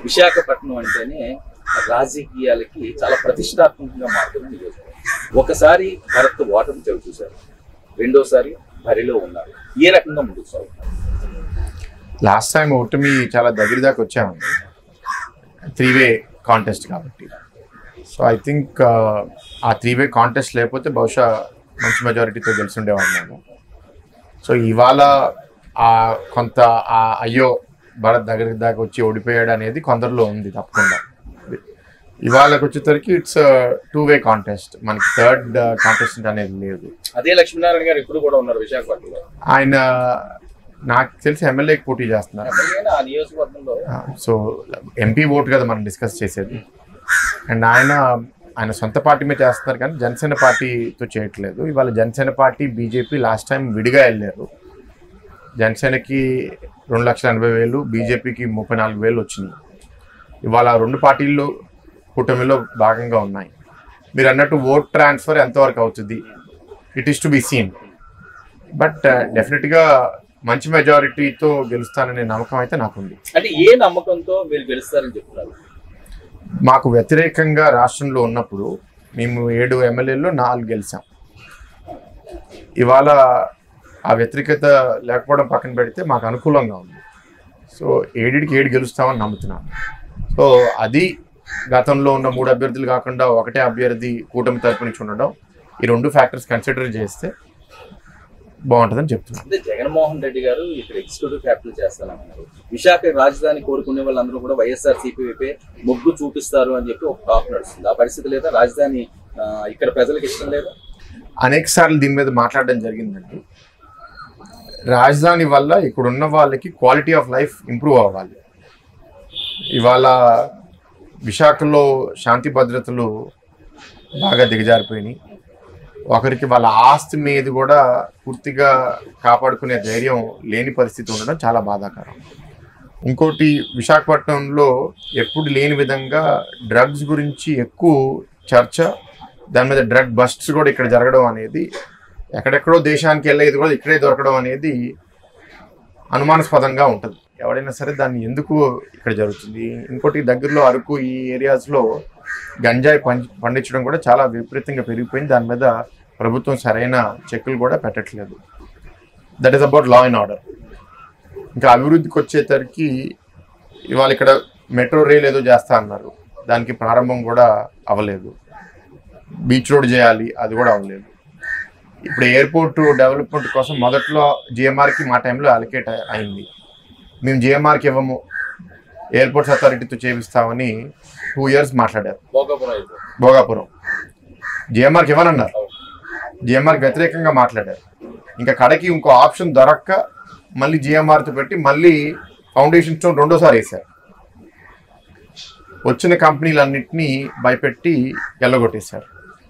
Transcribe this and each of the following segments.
విశాఖపట్నం అంటేనే రాజకీయాలకి చాలా ప్రతిష్టాత్మకంగా మారుతున్న నియోజకవర్గం ఒకసారి భరత్ ఓటమి చవి చూశారు రెండోసారి బరిలో ఉన్నారు ఏ రకంగా ముందుకు సాగుతున్నారు లాస్ట్ టైం ఓటమి చాలా దగ్గర దాకా వచ్చామండి త్రీ వే కాంటెస్ట్ కాబట్టి సో ఐ థింక్ ఆ త్రీ వే కాంటెస్ట్ లేకపోతే బహుశా మంచి మెజారిటీతో గెలిచుండేవాడినాము సో ఇవాళ ఆ కొంత ఆ అయ్యో భరత్ దగ్గర దాకా వచ్చి ఓడిపోయాడు అనేది కొందరిలో ఉంది తప్పకుండా ఇవాళకి వచ్చేసరికి ఇట్స్ టూ వే కాంటెస్ట్ మనకి థర్డ్ కాంటెస్టెంట్ అనేది లేదు అదే లక్ష్మీనారాయణ గారు ఇప్పుడు కూడా ఉన్నారు విశాఖపట్నంలో ఆయన నాకు తెలిసి ఎమ్మెల్యేకి పోటీ చేస్తున్నారు ఎమ్మెల్యేనా ఆ నియోజకవర్గంలో సో ఎంపీ ఓట్ కదా మనం డిస్కస్ చేసేది అండ్ ఆయన ఆయన సొంత పార్టీ మీద చేస్తున్నారు కానీ జనసేన పార్టీతో చేయట్లేదు ఇవాళ Janasena party BJP last time విడిగా వెళ్ళారు జనసేనకి రెండు లక్షల ఎనభై వేలు బీజేపీకి ముప్పై నాలుగు వేలు వచ్చినాయి ఇవాళ రెండు పార్టీలు కూటమిలో భాగంగా ఉన్నాయి మీరు అన్నట్టు ఓట్ ట్రాన్స్ఫర్ ఎంతవరకు అవుతుంది it is to be seen but డెఫినెట్గా మంచి మెజారిటీతో గెలుస్తాననే నమ్మకం అయితే నాకుంది అంటే ఏ నమ్మకంతో మీరు గెలుస్తారని చెప్తున్నారు మాకు వ్యతిరేకంగా రాష్ట్రంలో ఉన్నప్పుడు మేము ఏడు ఎమ్మెల్యేల్లో నాలుగు గెలిచాం ఇవాళ ఆ వ్యతిరేకత లేకపోవడం పక్కన పెడితే మాకు అనుకూలంగా ఉంది సో ఏడికి ఏడు గెలుస్తామని నమ్ముతున్నాను సో అది గతంలో ఉన్న మూడు అభ్యర్థులు కాకుండా ఒకటే అభ్యర్థి కూటమి తరపు నుంచి ఉండడం ఈ రెండు ఫ్యాక్టర్స్ కన్సిడర్ చేస్తే బాగుంటుందని చెప్తున్నాను అంటే జగన్మోహన్ రెడ్డి గారు ఇక్కడ ఎగ్జిక్యూటివ్ క్యాపిటల్ చేస్తానన్నారు విశాఖ రాజధాని కోరుకునే వాళ్ళందరూ కూడా వైఎస్ఆర్ సిపి వైపే మొగ్గు చూపిస్తారు అని చెప్పి ఒక టాక్ నడుస్తుంది ఆ పరిస్థితి లేదా రాజధాని ఆ, ఇక్కడ ప్రజలకు ఇష్టం లేదా అనేక సార్లు దీని మీద మాట్లాడడం జరిగిందండి రాజధాని వల్ల ఇక్కడ ఉన్న వాళ్ళకి క్వాలిటీ ఆఫ్ లైఫ్ ఇంప్రూవ్ అవ్వాలి ఇవాళ విశాఖలో శాంతి భద్రతలు బాగా దిగజారిపోయినాయి ఒకరికి వాళ్ళ ఆస్తి మీద కూడా పూర్తిగా కాపాడుకునే ధైర్యం లేని పరిస్థితి ఉండడం చాలా బాధాకరం ఇంకోటి విశాఖపట్నంలో ఎప్పుడు లేని విధంగా డ్రగ్స్ గురించి ఎక్కువ చర్చ దాని మీద డ్రగ్ బస్ట్స్ కూడా ఇక్కడ జరగడం అనేది ఎక్కడెక్కడో దేశానికి వెళ్ళేది కూడా ఇక్కడే దొరకడం అనేది అనుమానాస్పదంగా ఉంటుంది ఎవడైనా సరే దాన్ని ఎందుకు ఇక్కడ జరుగుతుంది ఇంకోటి దగ్గరలో అరకు ఈ ఏరియాస్లో గంజాయి పంచ పండించడం కూడా చాలా విపరీతంగా పెరిగిపోయింది దాని మీద ప్రభుత్వం సరైన చెక్కులు కూడా పెట్టట్లేదు that is about law and order ఇంకా అభివృద్ధికి వచ్చేసరికి ఇవాళ ఇక్కడ మెట్రో రైల్ ఏదో చేస్తా అన్నారు దానికి ప్రారంభం కూడా అవ్వలేదు బీచ్ రోడ్ చేయాలి అది కూడా అవ్వలేదు ఇప్పుడు ఎయిర్పోర్ట్ డెవలప్మెంట్ కోసం మొదట్లో జిఎంఆర్కి మా టైంలో అలకేట్ అయింది మేము జిఎంఆర్కి ఇవ్వము ఎయిర్పోర్ట్స్ అథారిటీతో చేపిస్తామని టూ ఇయర్స్ మాట్లాడారు భోగాపురం అయిపోయింది భోగాపురం జిఎంఆర్కి ఇవ్వనన్నారు జిఎంఆర్కి వ్యతిరేకంగా మాట్లాడారు ఇంకా కడకి ఇంకో ఆప్షన్ దొరక్క మళ్ళీ జిఎంఆర్తో పెట్టి మళ్ళీ ఫౌండేషన్ స్టోన్ రెండోసారి వేశారు వచ్చిన కంపెనీలన్నింటినీ భయపెట్టి ఎల్లగొట్టేశారు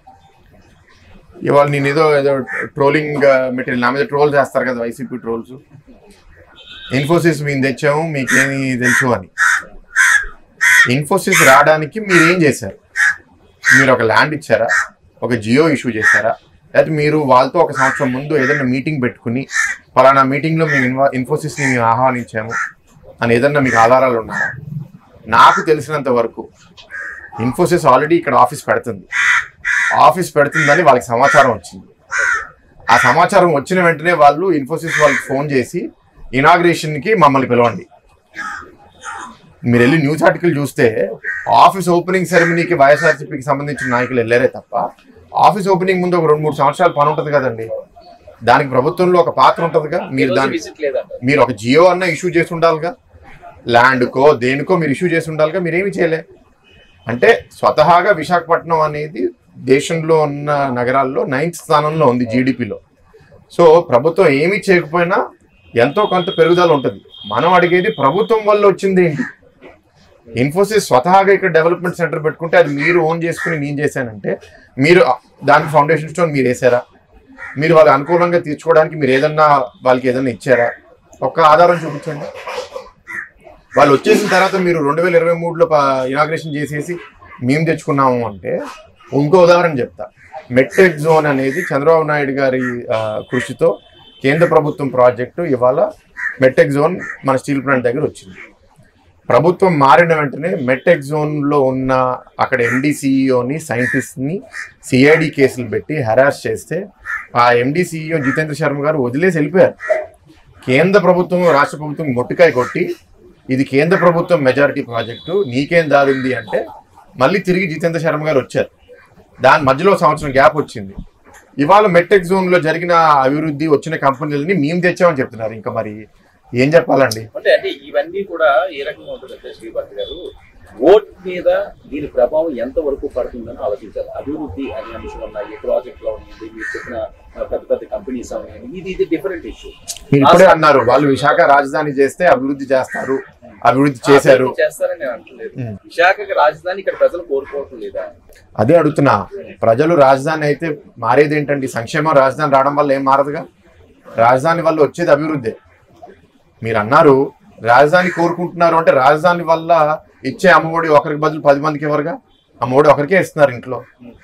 ఇవాళ నేను ఏదో ఏదో ట్రోలింగ్ మెటీరియల్ నా మీద ట్రోల్ చేస్తారు కదా వైసీపీ ట్రోల్స్ ఇన్ఫోసిస్ మేము తెచ్చాము మీకేమి తెలుసు అని ఇన్ఫోసిస్ రావడానికి మీరు ఏం చేశారు మీరు ఒక ల్యాండ్ ఇచ్చారా ఒక జియో ఇష్యూ చేశారా లేకపోతే మీరు వాళ్ళతో ఒక సంవత్సరం ముందు ఏదైనా మీటింగ్ పెట్టుకుని ఫలానా మీటింగ్లో మేము ఇన్వా ఇన్ఫోసిస్ని మేము ఆహ్వానించాము అని ఏదన్నా మీకు ఆధారాలు ఉన్నాయా నాకు తెలిసినంత వరకు ఇన్ఫోసిస్ ఆల్రెడీ ఇక్కడ ఆఫీస్ పెడుతుంది ఆఫీస్ పెడుతుందని వాళ్ళకి సమాచారం వచ్చింది ఆ సమాచారం వచ్చిన వెంటనే వాళ్ళు ఇన్ఫోసిస్ వాళ్ళకి ఫోన్ చేసి ఇనాగ్రేషన్కి మమ్మల్ని పిలవండి మీరు వెళ్ళి న్యూస్ ఆర్టికల్ చూస్తే ఆఫీస్ ఓపెనింగ్ సెరమనీకి వైఎస్ఆర్సీపీకి సంబంధించిన నాయకులు వెళ్ళారే తప్ప ఆఫీస్ ఓపెనింగ్ ముందు ఒక రెండు మూడు సంవత్సరాలు పని ఉంటుంది కదండి దానికి ప్రభుత్వంలో ఒక పాత్ర ఉంటుందిగా మీరు దాని విజిట్ లేదంట మీరు ఒక జియో అన్న ఇష్యూ చేసి ఉండాలిగా ల్యాండ్కో దేనికో మీరు ఇష్యూ చేసి ఉండాలిగా మీరేమి చేయలే అంటే స్వతహాగా విశాఖపట్నం అనేది దేశంలో ఉన్న నగరాల్లో నైన్త్ స్థానంలో ఉంది జీడిపిలో సో ప్రభుత్వం ఏమీ చేయకపోయినా ఎంతో కొంత పెరుగుదల ఉంటుంది మనం అడిగేది ప్రభుత్వం వల్ల వచ్చింది ఏంటి ఇన్ఫోసిస్ స్వతహాగా ఇక్కడ డెవలప్మెంట్ సెంటర్ పెట్టుకుంటే అది మీరు ఓన్ చేసుకుని నేను చేశానంటే మీరు దానికి ఫౌండేషన్ స్టోన్ మీరు వేసారా మీరు వాళ్ళకి అనుకూలంగా తీర్చుకోవడానికి మీరు ఏదన్నా వాళ్ళకి ఏదన్నా ఇచ్చారా ఒక్క ఆధారం చూపించండి వాళ్ళు వచ్చేసిన తర్వాత మీరు రెండు వేల ఇరవై మూడులో ఇనాగ్రేషన్ చేసేసి మేము తెచ్చుకున్నాము అంటే ఇంకో ఉదాహరణ చెప్తా మెట్రిక్ జోన్ అనేది చంద్రబాబు నాయుడు గారి ఆ, కృషితో కేంద్ర ప్రభుత్వం ప్రాజెక్టు ఇవాళ మెట్రిక్ జోన్ మన స్టీల్ ప్లాంట్ దగ్గర వచ్చింది ప్రభుత్వం మారిన వెంటనే మెటెక్ జోన్ లో ఉన్న అక్కడ ఎండి సిఇఓని సైంటిస్ట్ ని సిఐడి కేసులు పెట్టి హెరాస్ చేస్తే ఆ ఎండి సిఇఓ జితేంద్ర శర్మ గారు వదిలేసి వెళ్ళిపోయారు కేంద్ర ప్రభుత్వం రాష్ట్ర ప్రభుత్వం మొట్టికాయ కొట్టి ఇది కేంద్ర ప్రభుత్వం మెజారిటీ ప్రాజెక్టు నీకేం దారింది అంటే మళ్ళీ తిరిగి జితేంద్ర శర్మ గారు వచ్చారు దాని మధ్యలో సంవత్సరం గ్యాప్ వచ్చింది ఇవాళ మెట్టెక్ జోన్ లో జరిగిన అభివృద్ధి వచ్చిన కంపెనీలని మేము తెచ్చామని చెప్తున్నారు ఇంకా మరి ఏం చెప్పాలండి అంటే అంటే ఇవన్నీ కూడా ఏ రకంగా ఉంటుందంటే శ్రీభర్త గారు ఓట్ మీద దీని ప్రభావం ఎంత వరకు పడుతుందని ఆలోచించాలి అభివృద్ధి అనే అంశం ఉన్నాయి ప్రాజెక్ట్ లో ఉంది మీరు చెప్పిన ఆ, పెద్ద పెద్ద కంపెనీస్ ఉన్నాయండి ఇది ఇది డిఫరెంట్ ఇష్యూ మీరు ఇప్పుడే అన్నారు వాళ్ళు విశాఖ రాజధాని చేస్తే అభివృద్ధి చేస్తారు అభివృద్ధి చేశారు చేస్తారని నేను అంటలేదు ఉం. విశాఖకి రాజధాని ఇక్కడ ప్రజలు కోరుకోవటం లేదా అదే అడుగుతున్నా ప్రజలు రాజధాని అయితే మారేది ఏంటండి సంక్షేమం రాజధాని రావడం వల్ల ఏం మారదుగా రాజధాని వల్ల వచ్చేది అభివృద్ధి మీరు అన్నారు రాజధాని కోరుకుంటున్నారు అంటే రాజధాని వల్ల ఇచ్చే అమ్మఒడి ఒకరికి బదులు పది మందికి ఎవరుగా అమ్మఒడి ఒకరికే ఇస్తున్నారు ఇంట్లో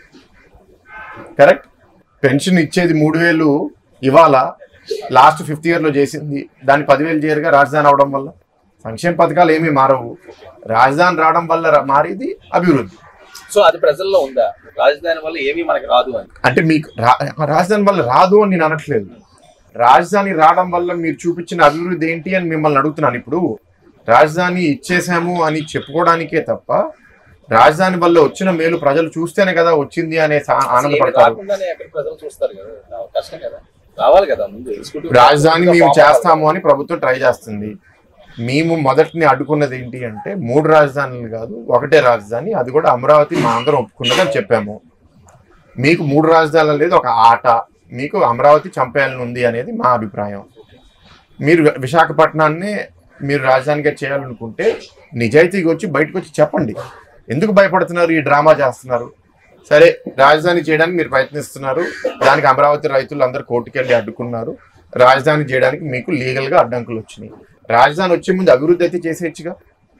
కరెక్ట్ పెన్షన్ ఇచ్చేది మూడు వేలు ఇవాళ లాస్ట్ ఫిఫ్త్ ఇయర్ లో చేసింది దాన్ని పదివేలు చేయరుగా రాజధాని అవడం వల్ల సంక్షేమ పథకాలు ఏమీ మారవు రాజధాని రావడం వల్ల రా- మారేది అభివృద్ధి సో అది ప్రజల్లో ఉందా రాజధాని వల్ల ఏమీ మనకి రాదు అని అంటే మీకు రా- రాజధాని వల్ల రాదు అని నేను అనట్లేదు రాజధాని రావడం వల్ల మీరు చూపించిన అభివృద్ధి ఏంటి అని మిమ్మల్ని అడుగుతున్నాను ఇప్పుడు రాజధాని ఇచ్చేసాము అని చెప్పుకోవడానికే తప్ప రాజధాని వల్ల వచ్చిన మేలు ప్రజలు చూస్తేనే కదా వచ్చింది అనే సా- అసలు ఏమీ ఆనందపడతారు రాకుండానే అక్కడ ప్రజలు చూస్తారు కదా రా- కష్టం కదా రావాలి కదా ముందు executive రాజధాని ఇంకా మేము form చేస్తాము అని ప్రభుత్వం ట్రై చేస్తుంది మేము మొదటిని అడ్డుకున్నది ఏంటి అంటే మూడు రాజధానులు కాదు ఒకటే రాజధాని అది కూడా అమరావతి మా అందరం ఒప్పుకున్నది అని చెప్పాము మీకు మూడు రాజధానులు లేదు ఒక ఆట మీకు అమరావతి చంపేయాలని ఉంది అనేది మా అభిప్రాయం మీరు వి- విశాఖపట్నాన్ని మీరు రాజధానిగా చేయాలనుకుంటే నిజాయితీగా వచ్చి బయటకు వచ్చి చెప్పండి ఎందుకు భయపడుతున్నారు ఈ డ్రామా చేస్తున్నారు సరే రాజధాని చేయడానికి మీరు ప్రయత్నిస్తున్నారు దానికి అమరావతి రైతులు అందరు కోర్టుకెళ్ళి అడ్డుకున్నారు రాజధాని చేయడానికి మీకు లీగల్ గా అడ్డంకులు వచ్చినాయి రాజధాని వచ్చే ముందు అభివృద్ధి అయితే చేసేయచ్చుగా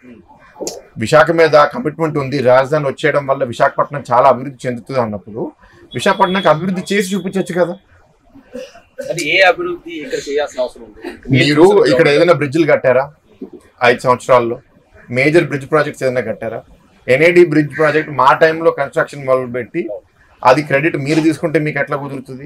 విశాఖ మీద కమిట్మెంట్ ఉంది రాజధాని వచ్చేయడం వల్ల విశాఖపట్నం చాలా అభివృద్ధి చెందుతుంది అన్నప్పుడు విశాఖపట్నంకి అభివృద్ధి చేసి చూపించవచ్చు కదా అంటే ఏ అభివృద్ధి ఇక్కడ చేయాల్సిన అవసరం ఉంది మీరు ఇక్కడ ఏదైనా బ్రిడ్జ్లు కట్టారా ఐదు సంవత్సరాల్లో మేజర్ బ్రిడ్జ్ ప్రాజెక్ట్స్ ఏదైనా కట్టారా ఎన్ఏడి బ్రిడ్జ్ ప్రాజెక్ట్ మా టైంలో కన్స్ట్రక్షన్ మొదలుపెట్టి అది క్రెడిట్ మీరు తీసుకుంటే మీకు ఎట్లా కుదురుతుంది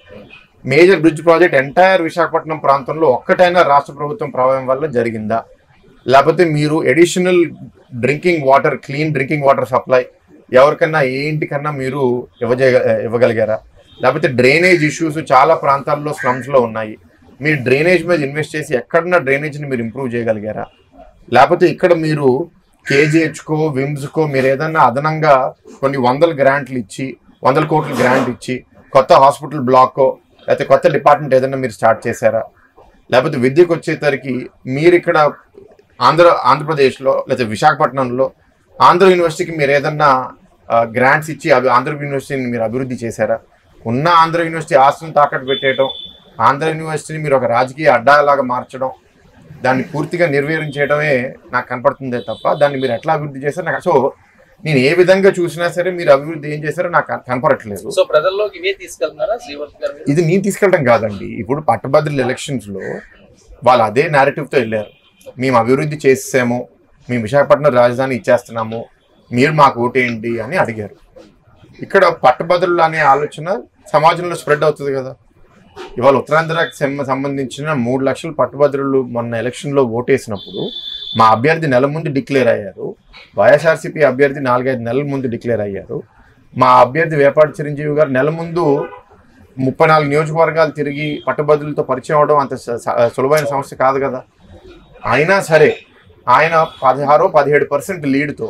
major bridge project entire Visakhapatnam ప్రాంతంలో ఒక్కటైనా రాష్ట్ర ప్రభుత్వం ప్రభావం వల్ల జరిగిందా లేకపోతే మీరు additional drinking water clean drinking water supply ఎవరికన్నా ఏ ఇంటికన్నా మీరు ఇవ్వజే ఇవ్వగలిగారా లేకపోతే డ్రైనేజ్ ఇష్యూస్ చాలా ప్రాంతాల్లో slums లో ఉన్నాయి మీరు డ్రైనేజ్ మీద ఇన్వెస్ట్ చేసి ఎక్కడన్నా డ్రైనేజ్ని మీరు ఇంప్రూవ్ చేయగలిగారా లేకపోతే ఇక్కడ మీరు కేజీహెచ్కో విమ్స్కో మీరు ఏదన్నా అదనంగా కొన్ని వందల గ్రాంట్లు ఇచ్చి వందల కోట్ల గ్రాంట్ ఇచ్చి కొత్త హాస్పిటల్ బ్లాక్కో లేకపోతే కొత్త డిపార్ట్మెంట్ ఏదైనా మీరు స్టార్ట్ చేశారా లేకపోతే విద్యకు వచ్చేసరికి మీరు ఇక్కడ ఆంధ్ర ఆంధ్రప్రదేశ్లో లేకపోతే విశాఖపట్నంలో ఆంధ్ర యూనివర్సిటీకి మీరు ఏదన్నా గ్రాంట్స్ ఇచ్చి అవి ఆంధ్ర యూనివర్సిటీని మీరు అభివృద్ధి చేశారా ఉన్న ఆంధ్ర యూనివర్సిటీ ఆస్తులను తాకట్టు పెట్టేయడం ఆంధ్ర యూనివర్సిటీని మీరు ఒక రాజకీయ అడ్డాలాగా మార్చడం దాన్ని పూర్తిగా నిర్వీర్యం చేయడమే నాకు కనపడుతుందే తప్ప దాన్ని మీరు ఎట్లా అభివృద్ధి చేశారు నాకు సో నేను ఏ విధంగా చూసినా సరే మీరు అభివృద్ధి ఏం చేశారో నాకు కనపడట్లేదు సో ప్రజల్లోకి ఇవే తీసుకెళ్తున్నారా శ్రీవర్తి గారు మీరు? ఇది నేను తీసుకెళ్ళడం కాదండి ఇప్పుడు పట్టభద్రుల ఎలక్షన్స్ లో వాళ్ళు అదే narrative తో వెళ్ళారు మేము అభివృద్ధి చేసాము మేము విశాఖపట్నం రాజధాని ఇచ్చేస్తున్నాము మీరు మాకు ఓటేయండి అని అడిగారు ఇక్కడ పట్టభద్రులు అనే ఆలోచన సమాజంలో స్ప్రెడ్ అవుతుంది కదా ఇవాళ ఉత్తరాంధ్రకి సంబ- సంబంధించిన మూడు లక్షల పట్టుభద్రులు మొన్న ఎలక్షన్లో ఓటేసినప్పుడు మా అభ్యర్థి నెల ముందు డిక్లేర్ అయ్యారు వైఎస్ఆర్సీపీ అభ్యర్థి నాలుగైదు నెలల ముందు డిక్లేర్ అయ్యారు మా అభ్యర్థి వేపాటి చిరంజీవి గారు నెల ముందు ముప్పై నాలుగు నియోజకవర్గాలు తిరిగి పట్టుభద్రులతో పరిచయం అవడం అంత స- స- సులభమైన సమస్య కాదు కదా అయినా సరే ఆయన పదహారో పదిహేడు పర్సెంట్ లీడ్తో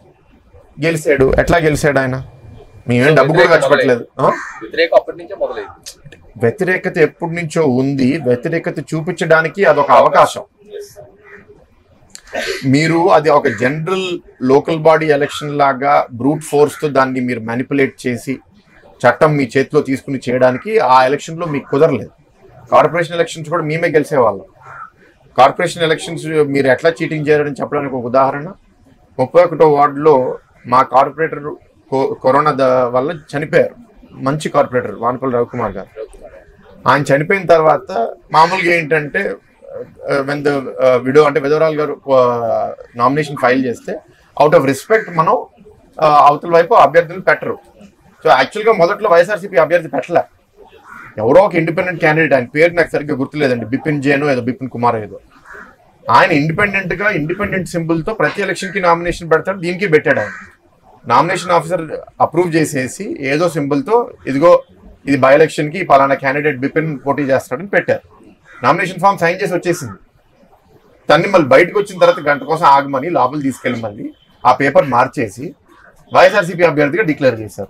గెలిచాడు ఎట్లా గెలిచాడు ఆయన మేమేం డబ్బు కూడా ఖర్చు పెట్టలేదు ఆ? వ్యతిరేక అప్పటి నుంచే మొదలైంది వ్యతిరేకత ఎప్పటి నుంచో ఉంది వ్యతిరేకత చూపించడానికి అదొక అవకాశం Yes. మీరు అది ఒక జనరల్ లోకల్ బాడీ ఎలక్షన్ లాగా బ్రూట్ ఫోర్స్ తో దాన్ని మీరు మ్యానిపులేట్ చేసి చట్టం మీ చేతిలో తీసుకుని చేయడానికి ఆ ఎలక్షన్ లో మీకు కుదరలేదు కార్పొరేషన్ ఎలక్షన్స్ కూడా మేమే గెలిచేవాళ్ళం కార్పొరేషన్ ఎలక్షన్స్ మీరు ఎట్లా చీటింగ్ చేయాలని చెప్పడానికి ఒక ఉదాహరణ ముప్పై ఒకటో వార్డులో మా కార్పొరేటర్ కో- కరోనా ద- వల్ల చనిపోయారు మంచి కార్పొరేటర్ వానపల్లి రవికుమార్ గారు ఆయన చనిపోయిన తర్వాత మామూలుగా ఏంటంటే వెన్ ద విడో అంటే విధవరాల్ గారు నామినేషన్ ఫైల్ చేస్తే అవుట్ ఆఫ్ రెస్పెక్ట్ మనం uh, అవతల వైపు అభ్యర్థులు పెట్టరు సో యాక్చువల్గా మొదట్లో వైఎస్ఆర్సీపీ అభ్యర్థి పెట్టలే ఎవరో ఒక ఇండిపెండెంట్ క్యాండిడేట్ ఆయన పేరు నాకు సరిగ్గా గుర్తులేదండి బిపిన్ జేను ఏదో బిపిన్ కుమార్ ఏదో ఆయన ఇండిపెండెంట్ గా ఇండిపెండెంట్ సింబల్ తో ప్రతి ఎలక్షన్ కి నామినేషన్ పెడతాడు దీనికి పెట్టాడు ఆయన నామినేషన్ ఆఫీసర్ అప్రూవ్ చేసేసి ఏదో సింబల్ తో ఇదిగో ఇది బై ఎలక్షన్ కి పలానా క్యాండిడేట్ బిపిన్ పోటీ చేస్తాడని పెట్టారు నామినేషన్ ఫామ్ సైన్ చేసి వచ్చేసింది తన్ని మళ్ళీ బయటకు వచ్చిన తర్వాత గంట కోసం ఆగమని లోపల తీసుకెళ్ళి మళ్ళీ ఆ పేపర్ మార్చేసి వైఎస్ఆర్సీపీ అభ్యర్థిగా డిక్లేర్ చేశారు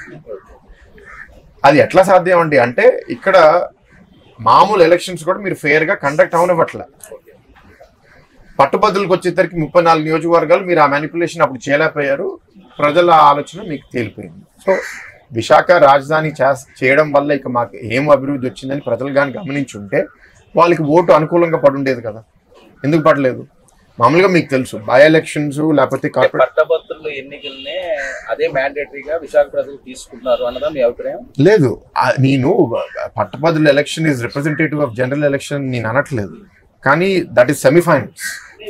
అది ఎట్లా సాధ్యం అండి అంటే ఇక్కడ మామూలు ఎలక్షన్స్ కూడా మీరు ఫెయిర్ గా కండక్ట్ అవనివ్వట్లే పట్టుబద్దులకు వచ్చేసరికి ముప్పై నాలుగు నియోజకవర్గాలు మీరు ఆ మ్యానిపులేషన్ అప్పుడు చేయలేకపోయారు ప్రజల ఆలోచన మీకు తేలిపోయింది సో విశాఖ రాజధాని చేస్- చేయడం వల్ల ఇక మాకు ఏం అభివృద్ధి వచ్చిందని ప్రజలు కానీ గమనించుంటే వాళ్ళకి ఓటు అనుకూలంగా పడుండేది కదా ఎందుకు పడలేదు మామూలుగా మీకు తెలుసు బై ఎలక్షన్స్ లేకపోతే కార్పొరేట్ పట్టభద్రుల ఎన్నికల్నే అదే మ్యాండేటరీగా విశాఖ ప్రజలు తీసుకుంటున్నారు అన్నదా మీ అభిప్రాయం లేదు ఆ, నేను పట్టభద్రుల election is representative of general election నేను అనట్లేదు కానీ దట్ ఈస్ సెమీఫైనల్స్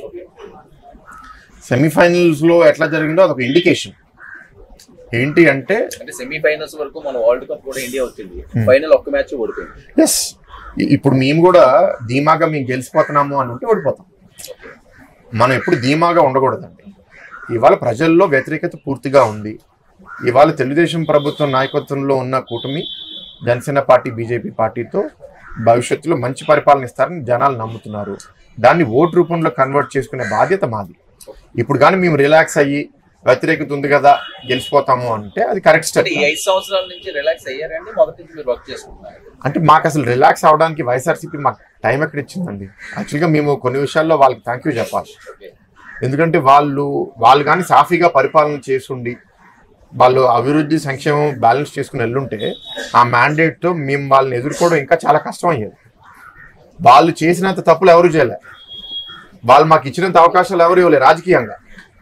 సెమీఫైనల్స్ లో ఎట్లా జరిగిందో అదొక ఇండికేషన్ ఏంటి అంటే అంటే సెమీఫైనల్స్ వరకు మన వరల్డ్ కప్ కూడా ఇండియా వచ్చింది ఫైనల్ ఒక్క మ్యాచ్ ఓడిపోయింది ఎస్ ఇప్పుడు మేము కూడా ధీమాగా మేము గెలిచిపోతున్నాము అని అంటే ఓడిపోతాం మనం ఎప్పుడు ధీమాగా ఉండకూడదండి ఇవాళ ప్రజల్లో వ్యతిరేకత పూర్తిగా ఉంది ఇవాళ తెలుగుదేశం ప్రభుత్వం నాయకత్వంలో ఉన్న కూటమి జనసేన పార్టీ బీజేపీ పార్టీతో భవిష్యత్తులో మంచి పరిపాలన ఇస్తారని జనాలు నమ్ముతున్నారు దాన్ని ఓటు రూపంలో కన్వర్ట్ చేసుకునే బాధ్యత మాది ఇప్పుడు కానీ మేము రిలాక్స్ అయ్యి వ్యతిరేకత ఉంది కదా గెలిచిపోతాము అంటే అది కరెక్ట్ స్టెప్ అంటే ఈ ఐదు సంవత్సరాల నుంచి రిలాక్స్ అయ్యారండి మొదటి నుంచి మీరు వర్క్ చేసుకుంటున్నారు అంటే మాకు అసలు రిలాక్స్ అవడానికి వైఎస్ఆర్సీపీ మాకు టైం ఎక్కడ ఇచ్చిందండి యాక్చువల్గా మేము కొన్ని విషయాల్లో వాళ్ళకి థ్యాంక్ యూ చెప్పాలి ఓకే ఎందుకంటే వాళ్ళు వాళ్ళు కానీ సాఫీగా పరిపాలన చేసుండి వాళ్ళు అభివృద్ధి సంక్షేమం బ్యాలెన్స్ చేసుకుని వెళ్ళుంటే ఆ మ్యాండేట్తో మేము వాళ్ళని ఎదుర్కోవడం ఇంకా చాలా కష్టం అయ్యేది వాళ్ళు చేసినంత తప్పులు ఎవరు చేయలే వాళ్ళు మాకు ఇచ్చినంత అవకాశాలు ఎవరు ఇవ్వలే రాజకీయంగా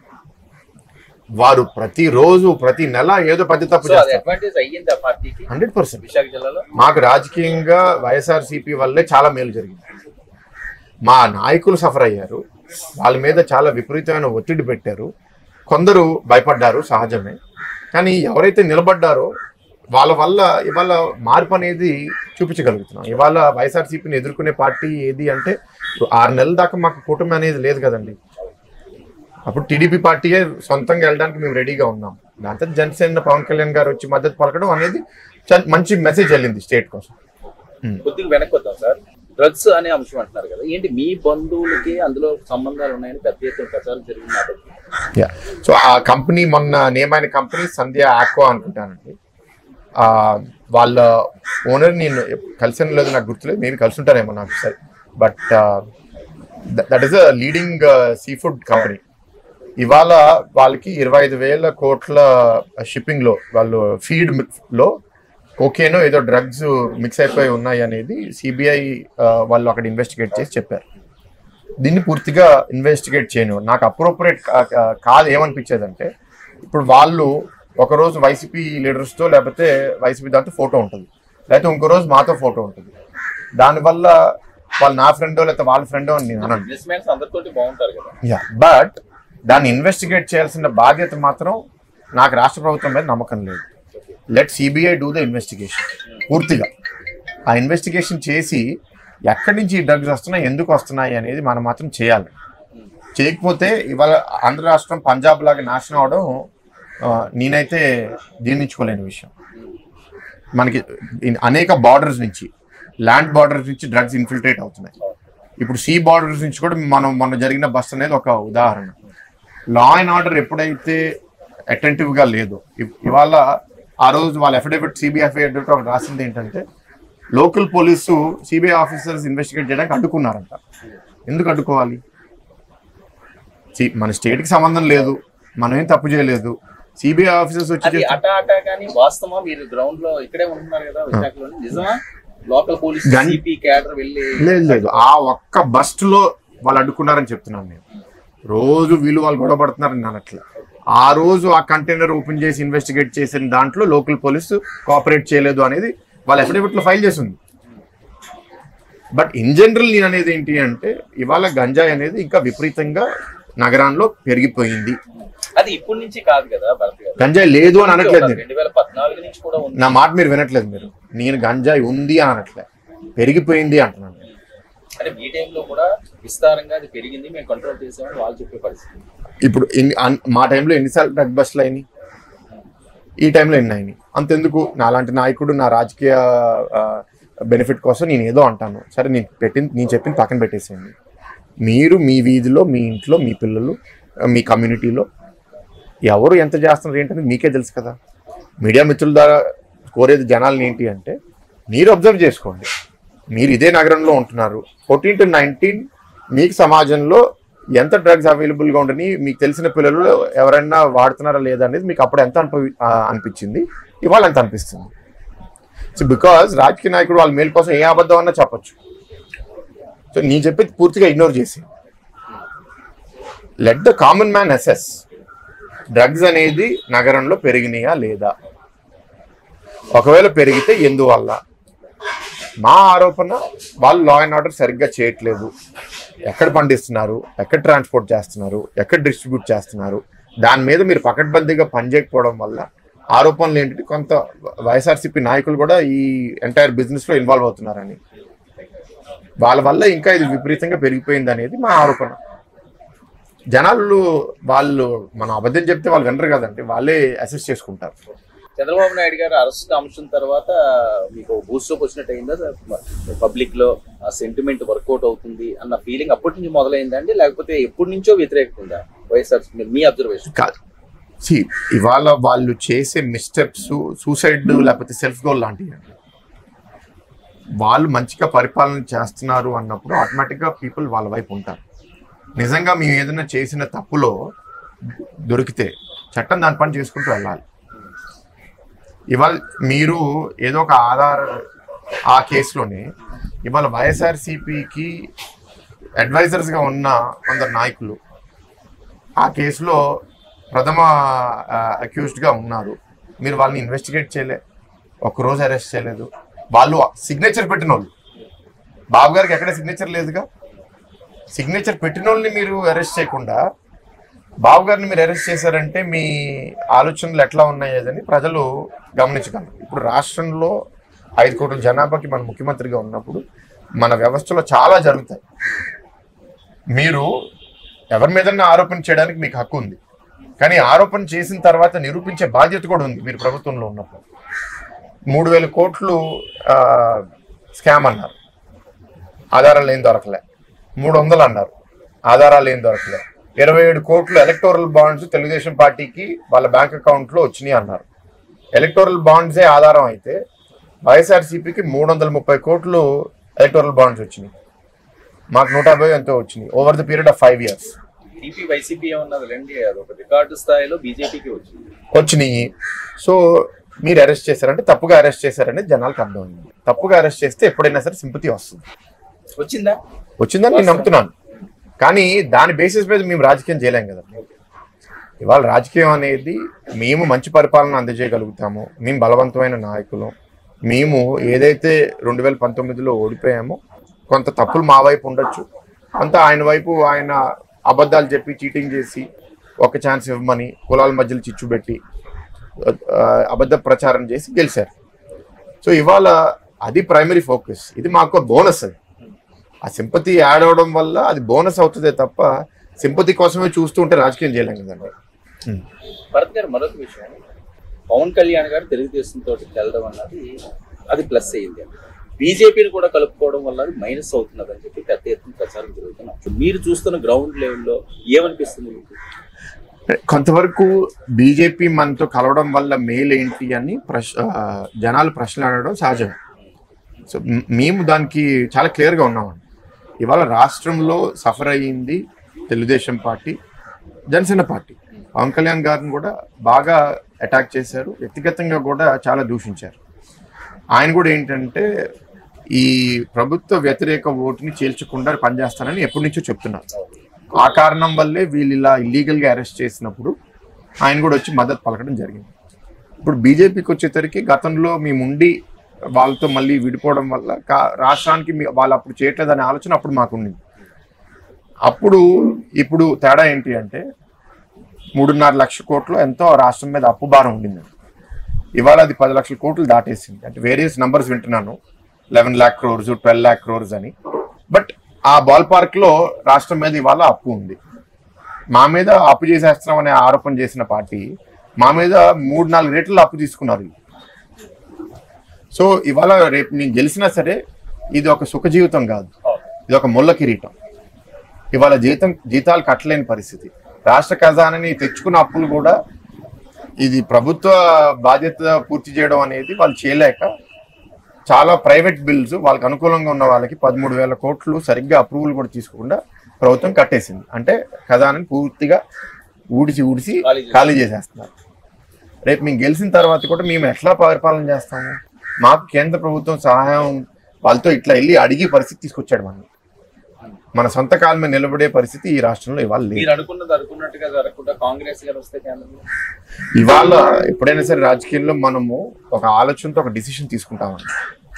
వారు ప్రతిరోజు ప్రతి నెల ఏదో పెద్ద తప్పు సో అది చేస్తారు అడ్వాంటేజ్ అయ్యింది ఆ పార్టీకి హండ్రెడ్ పర్సెంట్ విశాఖ జిల్లాలో మాకు రాజకీయంగా వైఎస్ఆర్సీపీ వల్లే చాలా మేలు జరిగింది మా నాయకులు సఫర్ అయ్యారు వాళ్ళ మీద చాలా విపరీతమైన ఒత్తిడి పెట్టారు కొందరు భయపడ్డారు సహజమే కానీ ఎవరైతే నిలబడ్డారో వాళ్ళ వల్ల ఇవాళ మార్పు అనేది చూపించగలుగుతున్నాం ఇవాళ వైఎస్ఆర్సీపీని ఎదుర్కొనే పార్టీ ఏది అంటే ఇప్పుడు ఆరు నెలల దాకా మాకు కూటమి అనేది లేదు కదండి అప్పుడు టీడీపీ పార్టీయే సొంతంగా వెళ్ళడానికి మేము రెడీగా ఉన్నాం దాంతో జనసేన పవన్ కళ్యాణ్ గారు వచ్చి మద్దతు పలకడం అనేది చ- మంచి మెసేజ్ వెళ్ళింది స్టేట్ కోసం కొద్దిగా వెనక్కి వద్దాం సార్ డ్రగ్స్ అనే అంశం అంటున్నారు కదా ఏంటి మీ బంధువులకి అందులో సంబంధాలు ఉన్నాయని పెద్ద ఎత్తున ప్రచారం జరిగినప్పుడు యా సో ఆ కంపెనీ మొన్న నేమ్ అయిన కంపెనీ సంధ్య ఆక్వా అనుకుంటానండి ఆ, వాళ్ళ ఓనర్ నేను కలిసిన లేదు నాకు గుర్తులేదు మేబీ కలిసి ఉంటారేమో నాకు సరే but that is a leading seafood company ఇవాళ వాళ్ళకి ఇరవై ఐదు వేల కోట్ల షిప్పింగ్ లో వాళ్ళు ఫీడ్ లో కోకేనో ఏదో డ్రగ్స్ మిక్స్ అయిపోయి ఉన్నాయి అనేది సిబిఐ వాళ్ళు అక్కడ ఇన్వెస్టిగేట్ చేసి చెప్పారు దీన్ని పూర్తిగా ఇన్వెస్టిగేట్ చేయను నాకు అప్రోప్రియేట్ కాదు ఏమనిపించేదంటే ఇప్పుడు వాళ్ళు ఒకరోజు వైసీపీ లీడర్స్తో లేకపోతే వైసీపీ దాంతో ఫోటో ఉంటుంది లేకపోతే ఇంకో రోజు మాతో ఫోటో ఉంటుంది దానివల్ల వాళ్ళు నా ఫ్రెండో లేకపోతే వాళ్ళ ఫ్రెండో అని నేను అనను బిజినెస్ మ్యాన్స్ అందరితోటి బాగుంటారు కదా యా బట్ దాన్ని ఇన్వెస్టిగేట్ చేయాల్సిన బాధ్యత మాత్రం నాకు రాష్ట్ర ప్రభుత్వం మీద నమ్మకం లేదు let CBI do the investigation పూర్తిగా ఆ ఇన్వెస్టిగేషన్ చేసి ఎక్కడి నుంచి ఈ డ్రగ్స్ వస్తున్నాయి ఎందుకు వస్తున్నాయి అనేది మనం మాత్రం చేయాలి చేయకపోతే ఇవాళ ఆంధ్ర రాష్ట్రం పంజాబ్ లాగా నాశనం అవడం ఆ, నేనైతే జీర్ణించుకోలేని విషయం మనకి ఇన్ అనేక బార్డర్స్ నుంచి ల్యాండ్ బార్డర్స్ నుంచి డ్రగ్స్ ఇన్ఫిల్ట్రేట్ అవుతున్నాయి ఇప్పుడు సీ బార్డర్స్ నుంచి కూడా మనం మొన్న జరిగిన బస్ అనేది ఒక ఉదాహరణ లా అండ్ ఆర్డర్ ఎప్పుడైతే attentive గా లేదు ఇ- ఇవాళ ఆ రోజు వాళ్ళ అఫిడవిట్ సిబిఐ అఫిడవిట్ ఒకటి రాసింది ఏంటంటే local police CBI officers investigate చేయడానికి అడ్డుకున్నారంట ఎందుకు అడ్డుకోవాలి సి- మన state కి సంబంధం లేదు మనం ఏం తప్పు చేయలేదు సిబిఐ ఆఫీసర్స్ వచ్చి అది చేస్తే- అటా అటా కానీ వాస్తవమా మీరు గ్రౌండ్ లో ఇక్కడే ఉంటున్నారు కదా విశాఖలోని నిజమా లోకల్ పోలీస్ గన్- సిపి క్యాడర్ వెళ్ళి లేదు లేదు ఆ ఒక్క బస్ట్ లో వాళ్ళు అడ్డుకున్నారని చెప్తున్నాను నేను రోజు వీళ్ళు వాళ్ళు గొడవ పడుతున్నారని నేను అనట్లే ఆ రోజు ఆ కంటైనర్ ఓపెన్ చేసి ఇన్వెస్టిగేట్ చేసిన దాంట్లో లోకల్ పోలీసు కోఆపరేట్ చేయలేదు అనేది వాళ్ళ అఫిడవిట్ లో ఫైల్ చేసింది బట్ ఇన్ జనరల్ నేను అనేది ఏంటి అంటే ఇవాళ గంజాయి అనేది ఇంకా విపరీతంగా నగరాల్లో పెరిగిపోయింది అది ఇప్పటి నుంచి కాదు కదా భరత్ గారు గంజాయి లేదు అని అనట్లేదు నేను రెండు వేల పద్నాలుగు నుంచి కూడా ఉంది నా మాట మీరు వినట్లేదు మీరు నేను గంజాయి ఉంది అని అనట్లేదు పెరిగిపోయింది అంటున్నాను అంటే మీ టైంలో కూడా విస్తారంగా అది పెరిగింది మేము కంట్రోల్ చేసామని వాళ్ళు చెప్పే పరిస్థితి ఇప్పుడు ఎన్ని అన్- మా టైంలో ఎన్నిసార్లు డ్రగ్ బస్సులు అయినాయి ఈ టైంలో ఎన్ని అయినాయి అంతెందుకు నాలాంటి నాయకుడు నా రాజకీయ బెనిఫిట్ కోసం నేను ఏదో అంటాను సరే నేను పెట్టింది నేను చెప్పింది పక్కన పెట్టేసేయండి మీరు మీ వీధిలో మీ ఇంట్లో మీ పిల్లలు ఆ, మీ కమ్యూనిటీలో ఎవరు ఎంత చేస్తున్నారు ఏంటనేది మీకే తెలుసు కదా మీడియా మిత్రుల ద్వారా కోరేది జనాలని ఏంటి అంటే మీరు అబ్జర్వ్ చేసుకోండి మీరు ఇదే నగరంలో ఉంటున్నారు ఫోర్టీన్ టు నైన్టీన్ మీకు సమాజంలో ఎంత డ్రగ్స్ అవైలబుల్గా ఉండని మీకు తెలిసిన పిల్లలు ఎవరైనా వాడుతున్నారా లేదా అనేది మీకు అప్పుడు ఎంత అనుభవి ఆ, అనిపించింది ఇవాళ ఎంత అనిపిస్తుంది సో బికాజ్ రాజకీయ నాయకుడు వాళ్ళ మేలు కోసం ఏ అబద్ధం అన్నా చెప్పొచ్చు సో నేను చెప్పేది పూర్తిగా ఇగ్నోర్ చేసి let the common man assess drugs అనేది నగరంలో పెరిగినాయా లేదా ఒకవేళ పెరిగితే ఎందువల్ల మా ఆరోపణ వాళ్ళు లా అండ్ ఆర్డర్ సరిగ్గా చేయట్లేదు ఎక్కడ పండిస్తున్నారు ఎక్కడ ట్రాన్స్పోర్ట్ చేస్తున్నారు ఎక్కడ డిస్ట్రిబ్యూట్ చేస్తున్నారు దాని మీద మీరు పకడ్బందీగా పనిచేయకపోవడం వల్ల ఆరోపణలు ఏంటి కొంత వైఎస్ఆర్సీపీ నాయకులు కూడా ఈ ఎంటైర్ బిజినెస్ లో ఇన్వాల్వ్ అవుతున్నారని వాళ్ళ వల్ల ఇంకా ఇది విపరీతంగా పెరిగిపోయింది అనేది మా ఆరోపణ జనాలు వాళ్ళు మనం అబద్ధం చెప్తే వాళ్ళు వినరు కదండి వాళ్ళే అసెస్ చేసుకుంటారు చంద్రబాబు నాయుడు గారు అరెస్ట్ అంశం తర్వాత మీకు బూస్ట్ అప్ వచ్చినట్టు అయిందా పబ్లిక్ లో ఆ సెంటిమెంట్ వర్కౌట్ అవుతుంది అన్న ఫీలింగ్ అప్పటి నుంచి మొదలైందండి లేకపోతే ఎప్పటి నుంచో వ్యతిరేకత ఉందా వైఎస్ఆర్ మీ అబ్జర్వేషన్ కాదు See, ఇవాళ వాళ్ళు చేసే మిస్టెప్స్ సూసైడ్ లేకపోతే సెల్ఫ్ గోల్ లాంటివి అండి వాళ్ళు మంచిగా పరిపాలన చేస్తున్నారు అన్నప్పుడు ఆటోమేటిక్గా పీపుల్ వాళ్ళ వైపు ఉంటారు నిజంగా మేము ఏదైనా చేసిన తప్పులో దొరికితే చట్టం దాని పని చేసుకుంటూ వెళ్ళాలి ఇవాళ మీరు ఏదో ఒక ఆధార ఆ కేసులోనే ఇవాళ వైఎస్ఆర్సీపీకి అడ్వైజర్స్గా ఉన్న కొందరు నాయకులు ఆ కేసులో ప్రథమ అక్యూజ్డ్గా ఉన్నారు మీరు వాళ్ళని ఇన్వెస్టిగేట్ చేయలే ఒక్కరోజు అరెస్ట్ చేయలేదు వాళ్ళు సిగ్నేచర్ పెట్టిన వాళ్ళు బాబు గారికి ఎక్కడ సిగ్నేచర్ లేదుగా సిగ్నేచర్ పెట్టిన వాళ్ళని మీరు అరెస్ట్ చేయకుండా బాబు గారిని మీరు అరెస్ట్ చేశారంటే మీ ఆలోచనలు ఎట్లా ఉన్నాయని ప్రజలు గమనించగలరు ఇప్పుడు రాష్ట్రంలో ఐదు కోట్ల జనాభాకి మన ముఖ్యమంత్రిగా ఉన్నప్పుడు మన వ్యవస్థలో చాలా జరుగుతాయి మీరు ఎవరి మీదన్నా ఆరోపణ చేయడానికి మీకు హక్కు ఉంది కానీ ఆరోపణ చేసిన తర్వాత నిరూపించే బాధ్యత కూడా ఉంది మీరు ప్రభుత్వంలో ఉన్నప్పుడు మూడు వేల కోట్లు స్కామ్ అన్నారు ఆధారాలు ఏం దొరకలే మూడు వందలు అన్నారు ఆధారాలు ఏం దొరకలే ఇరవై ఏడు కోట్లు ఎలక్టోరల్ బాండ్స్ తెలుగుదేశం పార్టీకి వాళ్ళ బ్యాంక్ అకౌంట్లో వచ్చినాయి అన్నారు ఎలక్టోరల్ బాండ్సే ఆధారం అయితే వైఎస్ఆర్సీపీకి మూడు వందల ముప్పై కోట్లు ఎలక్టోరల్ బాండ్స్ వచ్చినాయి మాకు నూట యాభై ఎంతో వచ్చినాయి over the period of five years TP YCP ఏమన్నది రండి అది ఒక రికార్డు స్థాయిలో బీజేపీకి వచ్చింది వచ్చినాయి సో మీరు అరెస్ట్ చేశారంటే తప్పుగా అరెస్ట్ చేశారనేది జనాలకు అర్థమైంది తప్పుగా అరెస్ట్ చేస్తే ఎప్పుడైనా సరే సింపతి వస్తుంది వచ్చిందా వచ్చిందని నేను నమ్ముతున్నాను కానీ దాని బేసిస్ మీద మేము రాజకీయం చేయలేం కదా ఇవాళ రాజకీయం అనేది మేము మంచి పరిపాలన అందజేయగలుగుతాము మేము బలవంతమైన నాయకులు మేము ఏదైతే రెండు వేల పంతొమ్మిదిలో ఓడిపోయామో కొంత తప్పులు మా వైపు ఉండొచ్చు కొంత ఆయన వైపు ఆయన అబద్ధాలు చెప్పి చీటింగ్ చేసి ఒక ఛాన్స్ ఇవ్వమని కులాల మధ్యలో చిచ్చు పెట్టి ఆ, అబద్ధ ప్రచారం చేసి గెలిచారు సో ఇవాళ అది ప్రైమరీ ఫోకస్ ఇది మాకు బోనస్ అది ఆ సింపతి యాడ్ అవడం వల్ల అది బోనస్ అవుతుందే తప్ప సింపతి కోసమే చూస్తూ ఉంటే రాజకీయం చేయలేం కదండి భరత్ గారు మరొక విషయం పవన్ కళ్యాణ్ గారు తెలుగుదేశం తోటి వెళ్ళడం అన్నది అది ప్లస్ అయ్యింది బీజేపీని కూడా కలుపుకోవడం వల్ల అది మైనస్ అవుతున్నది అని చెప్పి పెద్ద ఎత్తున ప్రచారం జరుగుతున్నాం మీరు చూస్తున్న గ్రౌండ్ లెవెల్లో ఏమనిపిస్తుంది మీకు కొంతవరకు బీజేపీ మనతో కలవడం వల్ల మేలు ఏంటి అని ప్రశ్ ఆ, జనాలు ప్రశ్నలు అడగడం సహజం సో మ్- మేము దానికి చాలా క్లియర్గా ఉన్నామండి ఇవాళ రాష్ట్రంలో సఫర్ అయ్యింది తెలుగుదేశం పార్టీ జనసేన పార్టీ పవన్ కళ్యాణ్ గారిని కూడా బాగా అటాక్ చేశారు వ్యక్తిగతంగా కూడా చాలా దూషించారు ఆయన కూడా ఏంటంటే ఈ ప్రభుత్వ వ్యతిరేక ఓటుని చీల్చకుండా పనిచేస్తానని ఎప్పటి నుంచో చెప్తున్నారు ఆ కారణం వల్లే వీళ్ళు ఇలా ఇల్లీగల్గా అరెస్ట్ చేసినప్పుడు ఆయన కూడా వచ్చి మద్దతు పలకడం జరిగింది ఇప్పుడు బీజేపీకి వచ్చేసరికి గతంలో మేము ఉండి వాళ్ళతో మళ్ళీ విడిపోవడం వల్ల కా- రాష్ట్రానికి మీ- వాళ్ళు అప్పుడు చేయట్లేదనే ఆలోచన అప్పుడు మాకు ఉండింది అప్పుడు ఇప్పుడు తేడా ఏంటి అంటే మూడున్నర లక్ష కోట్లు ఎంతో రాష్ట్రం మీద అప్పు భారం ఉండింది ఇవాళ అది పది లక్షల కోట్లు దాటేసింది అంటే వేరియస్ నంబర్స్ వింటున్నాను లెవెన్ ల్యాక్ క్రోర్స్ ట్వెల్వ్ ల్యాక్ క్రోర్స్ అని బట్ ఆ బాల్ పార్క్ లో రాష్ట్రం మీద ఇవాళ అప్పు ఉంది మా మీద అప్పు చేసేస్తున్నాం అనే ఆరోపణ చేసిన పార్టీ మా మీద మూడు నాలుగు రేట్ల అప్పు తీసుకున్నారు సో ఇవాళ రేపు నేను గెలిచినా సరే ఇది ఒక సుఖ జీవితం కాదు ఇది ఒక ముళ్ళ కిరీటం ఇవాళ జీతం జీతాలు కట్టలేని పరిస్థితి రాష్ట్ర ఖజానాని తెచ్చుకున్న అప్పులు కూడా ఇది ప్రభుత్వ బాధ్యత పూర్తి చేయడం అనేది వాళ్ళు చేయలేక చాలా ప్రైవేట్ బిల్స్ వాళ్ళకి అనుకూలంగా ఉన్న వాళ్ళకి పదమూడు వేల కోట్లు సరిగ్గా అప్రూవల్ కూడా తీసుకోకుండా ప్రభుత్వం కట్టేసింది అంటే ఖజానాని పూర్తిగా ఊడిసి ఊడిసి ఖాళీ చేసి- ఖాళీ చేసేస్తున్నారు రేపు మేము గెలిచిన తర్వాత కూడా మేము ఎట్లా పరిపాలన చేస్తాము మాకు కేంద్ర ప్రభుత్వం సహాయం వాళ్ళతో ఇట్లా వెళ్ళి అడిగి పరిస్థితి తీసుకొచ్చాడు మనం మన సొంత కాలం మీద నిలబడే పరిస్థితి ఈ రాష్ట్రంలో ఇవాళ లేదు మీరు అనుకున్నది అనుకున్నట్టుగా జరగకుండా కాంగ్రెస్ గారు వస్తే కేంద్రంలో ఇవాళ ఎప్పుడైనా సరే రాజకీయాల్లో మనము ఒక ఆలోచనతో ఒక డిసిషన్ తీసుకుంటామండి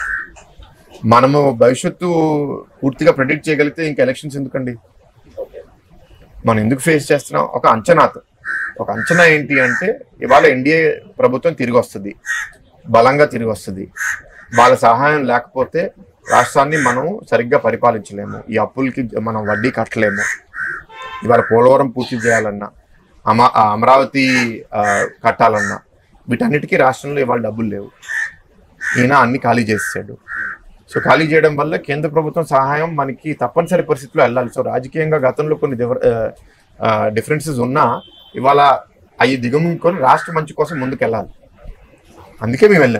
మనము భవిష్యత్తు పూర్తిగా ప్రెడిక్ట్ చేయగలిగితే ఇంకా ఎలక్షన్స్ ఎందుకండి ఓకే మనం ఎందుకు ఫేస్ చేస్తున్నాం ఒక అంచనాతో ఒక అంచనా ఏంటి అంటే ఇవాళ ఎన్డీఏ ప్రభుత్వం తిరిగి వస్తుంది బలంగా తిరిగి వస్తుంది వాళ్ళ సహాయం లేకపోతే రాష్ట్రాన్ని మనం సరిగ్గా పరిపాలించలేము ఈ అప్పులకి మనం వడ్డీ కట్టలేము ఇవాళ పోలవరం పూర్తి చేయాలన్నా అమ ఆ అమరావతి ఆ, కట్టాలన్నా వీటన్నిటికీ రాష్ట్రంలో ఇవాళ డబ్బులు లేవు ఈయన అన్ని ఖాళీ చేసాడు సో ఖాళీ చేయడం వల్ల కేంద్ర ప్రభుత్వం సహాయం మనకి తప్పనిసరి పరిస్థితిలో వెళ్ళాలి సో రాజకీయంగా గతంలో కొన్ని డిఫరెన్సెస్ ఉన్నా ఇవాళ అవి దిగమింగుకొని రాష్ట్ర మంచి కోసం ముందుకెళ్ళాలి అందుకే మేము వెళ్ళాం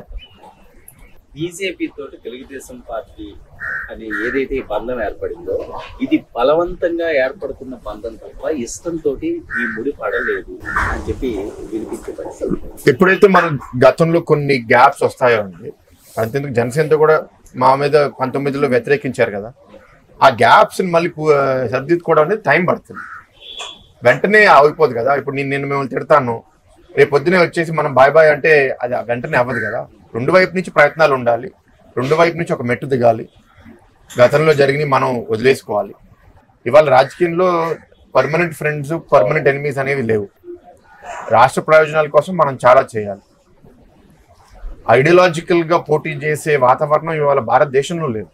బీజేపీ తోటి తెలుగుదేశం పార్టీ అని ఏదైతే ఈ బంధం ఏర్పడిందో ఇది బలవంతంగా ఏర్పడుతున్న బంధం తప్ప ఇష్టంతో ఈ ముడి పడలేదు అని చెప్పి వినిపించే పరిస్థితి ఎప్పుడైతే మనం గతంలో కొన్ని గ్యాప్స్ వస్తాయో అండి అంతేందుకు జనసేనతో కూడా మా మీద పంతొమ్మిదిలో వ్యతిరేకించారు కదా ఆ గ్యాప్స్ మళ్ళీ పు- సరిదిద్దుకోవడం అనేది టైం పడుతుంది వెంటనే అయిపోదు కదా ఇప్పుడు నేను నేను మిమ్మల్ని తిడతాను రేపు పొద్దునే వచ్చేసి మనం బాయ్ బాయ్ అంటే అది వెంటనే అవ్వదు కదా రెండు వైపు నుంచి ప్రయత్నాలు ఉండాలి రెండు వైపు నుంచి ఒక మెట్టు దిగాలి గతంలో జరిగిన మనం వదిలేసుకోవాలి ఇవాళ రాజకీయంలో పర్మనెంట్ ఫ్రెండ్స్ పర్మనెంట్ ఎనిమీస్ అనేవి లేవు రాష్ట్ర ప్రయోజనాల కోసం మనం చాలా చేయాలి ఐడియాలజికల్ గా పోటీ చేసే వాతావరణం ఇవాళ భారతదేశంలో లేదు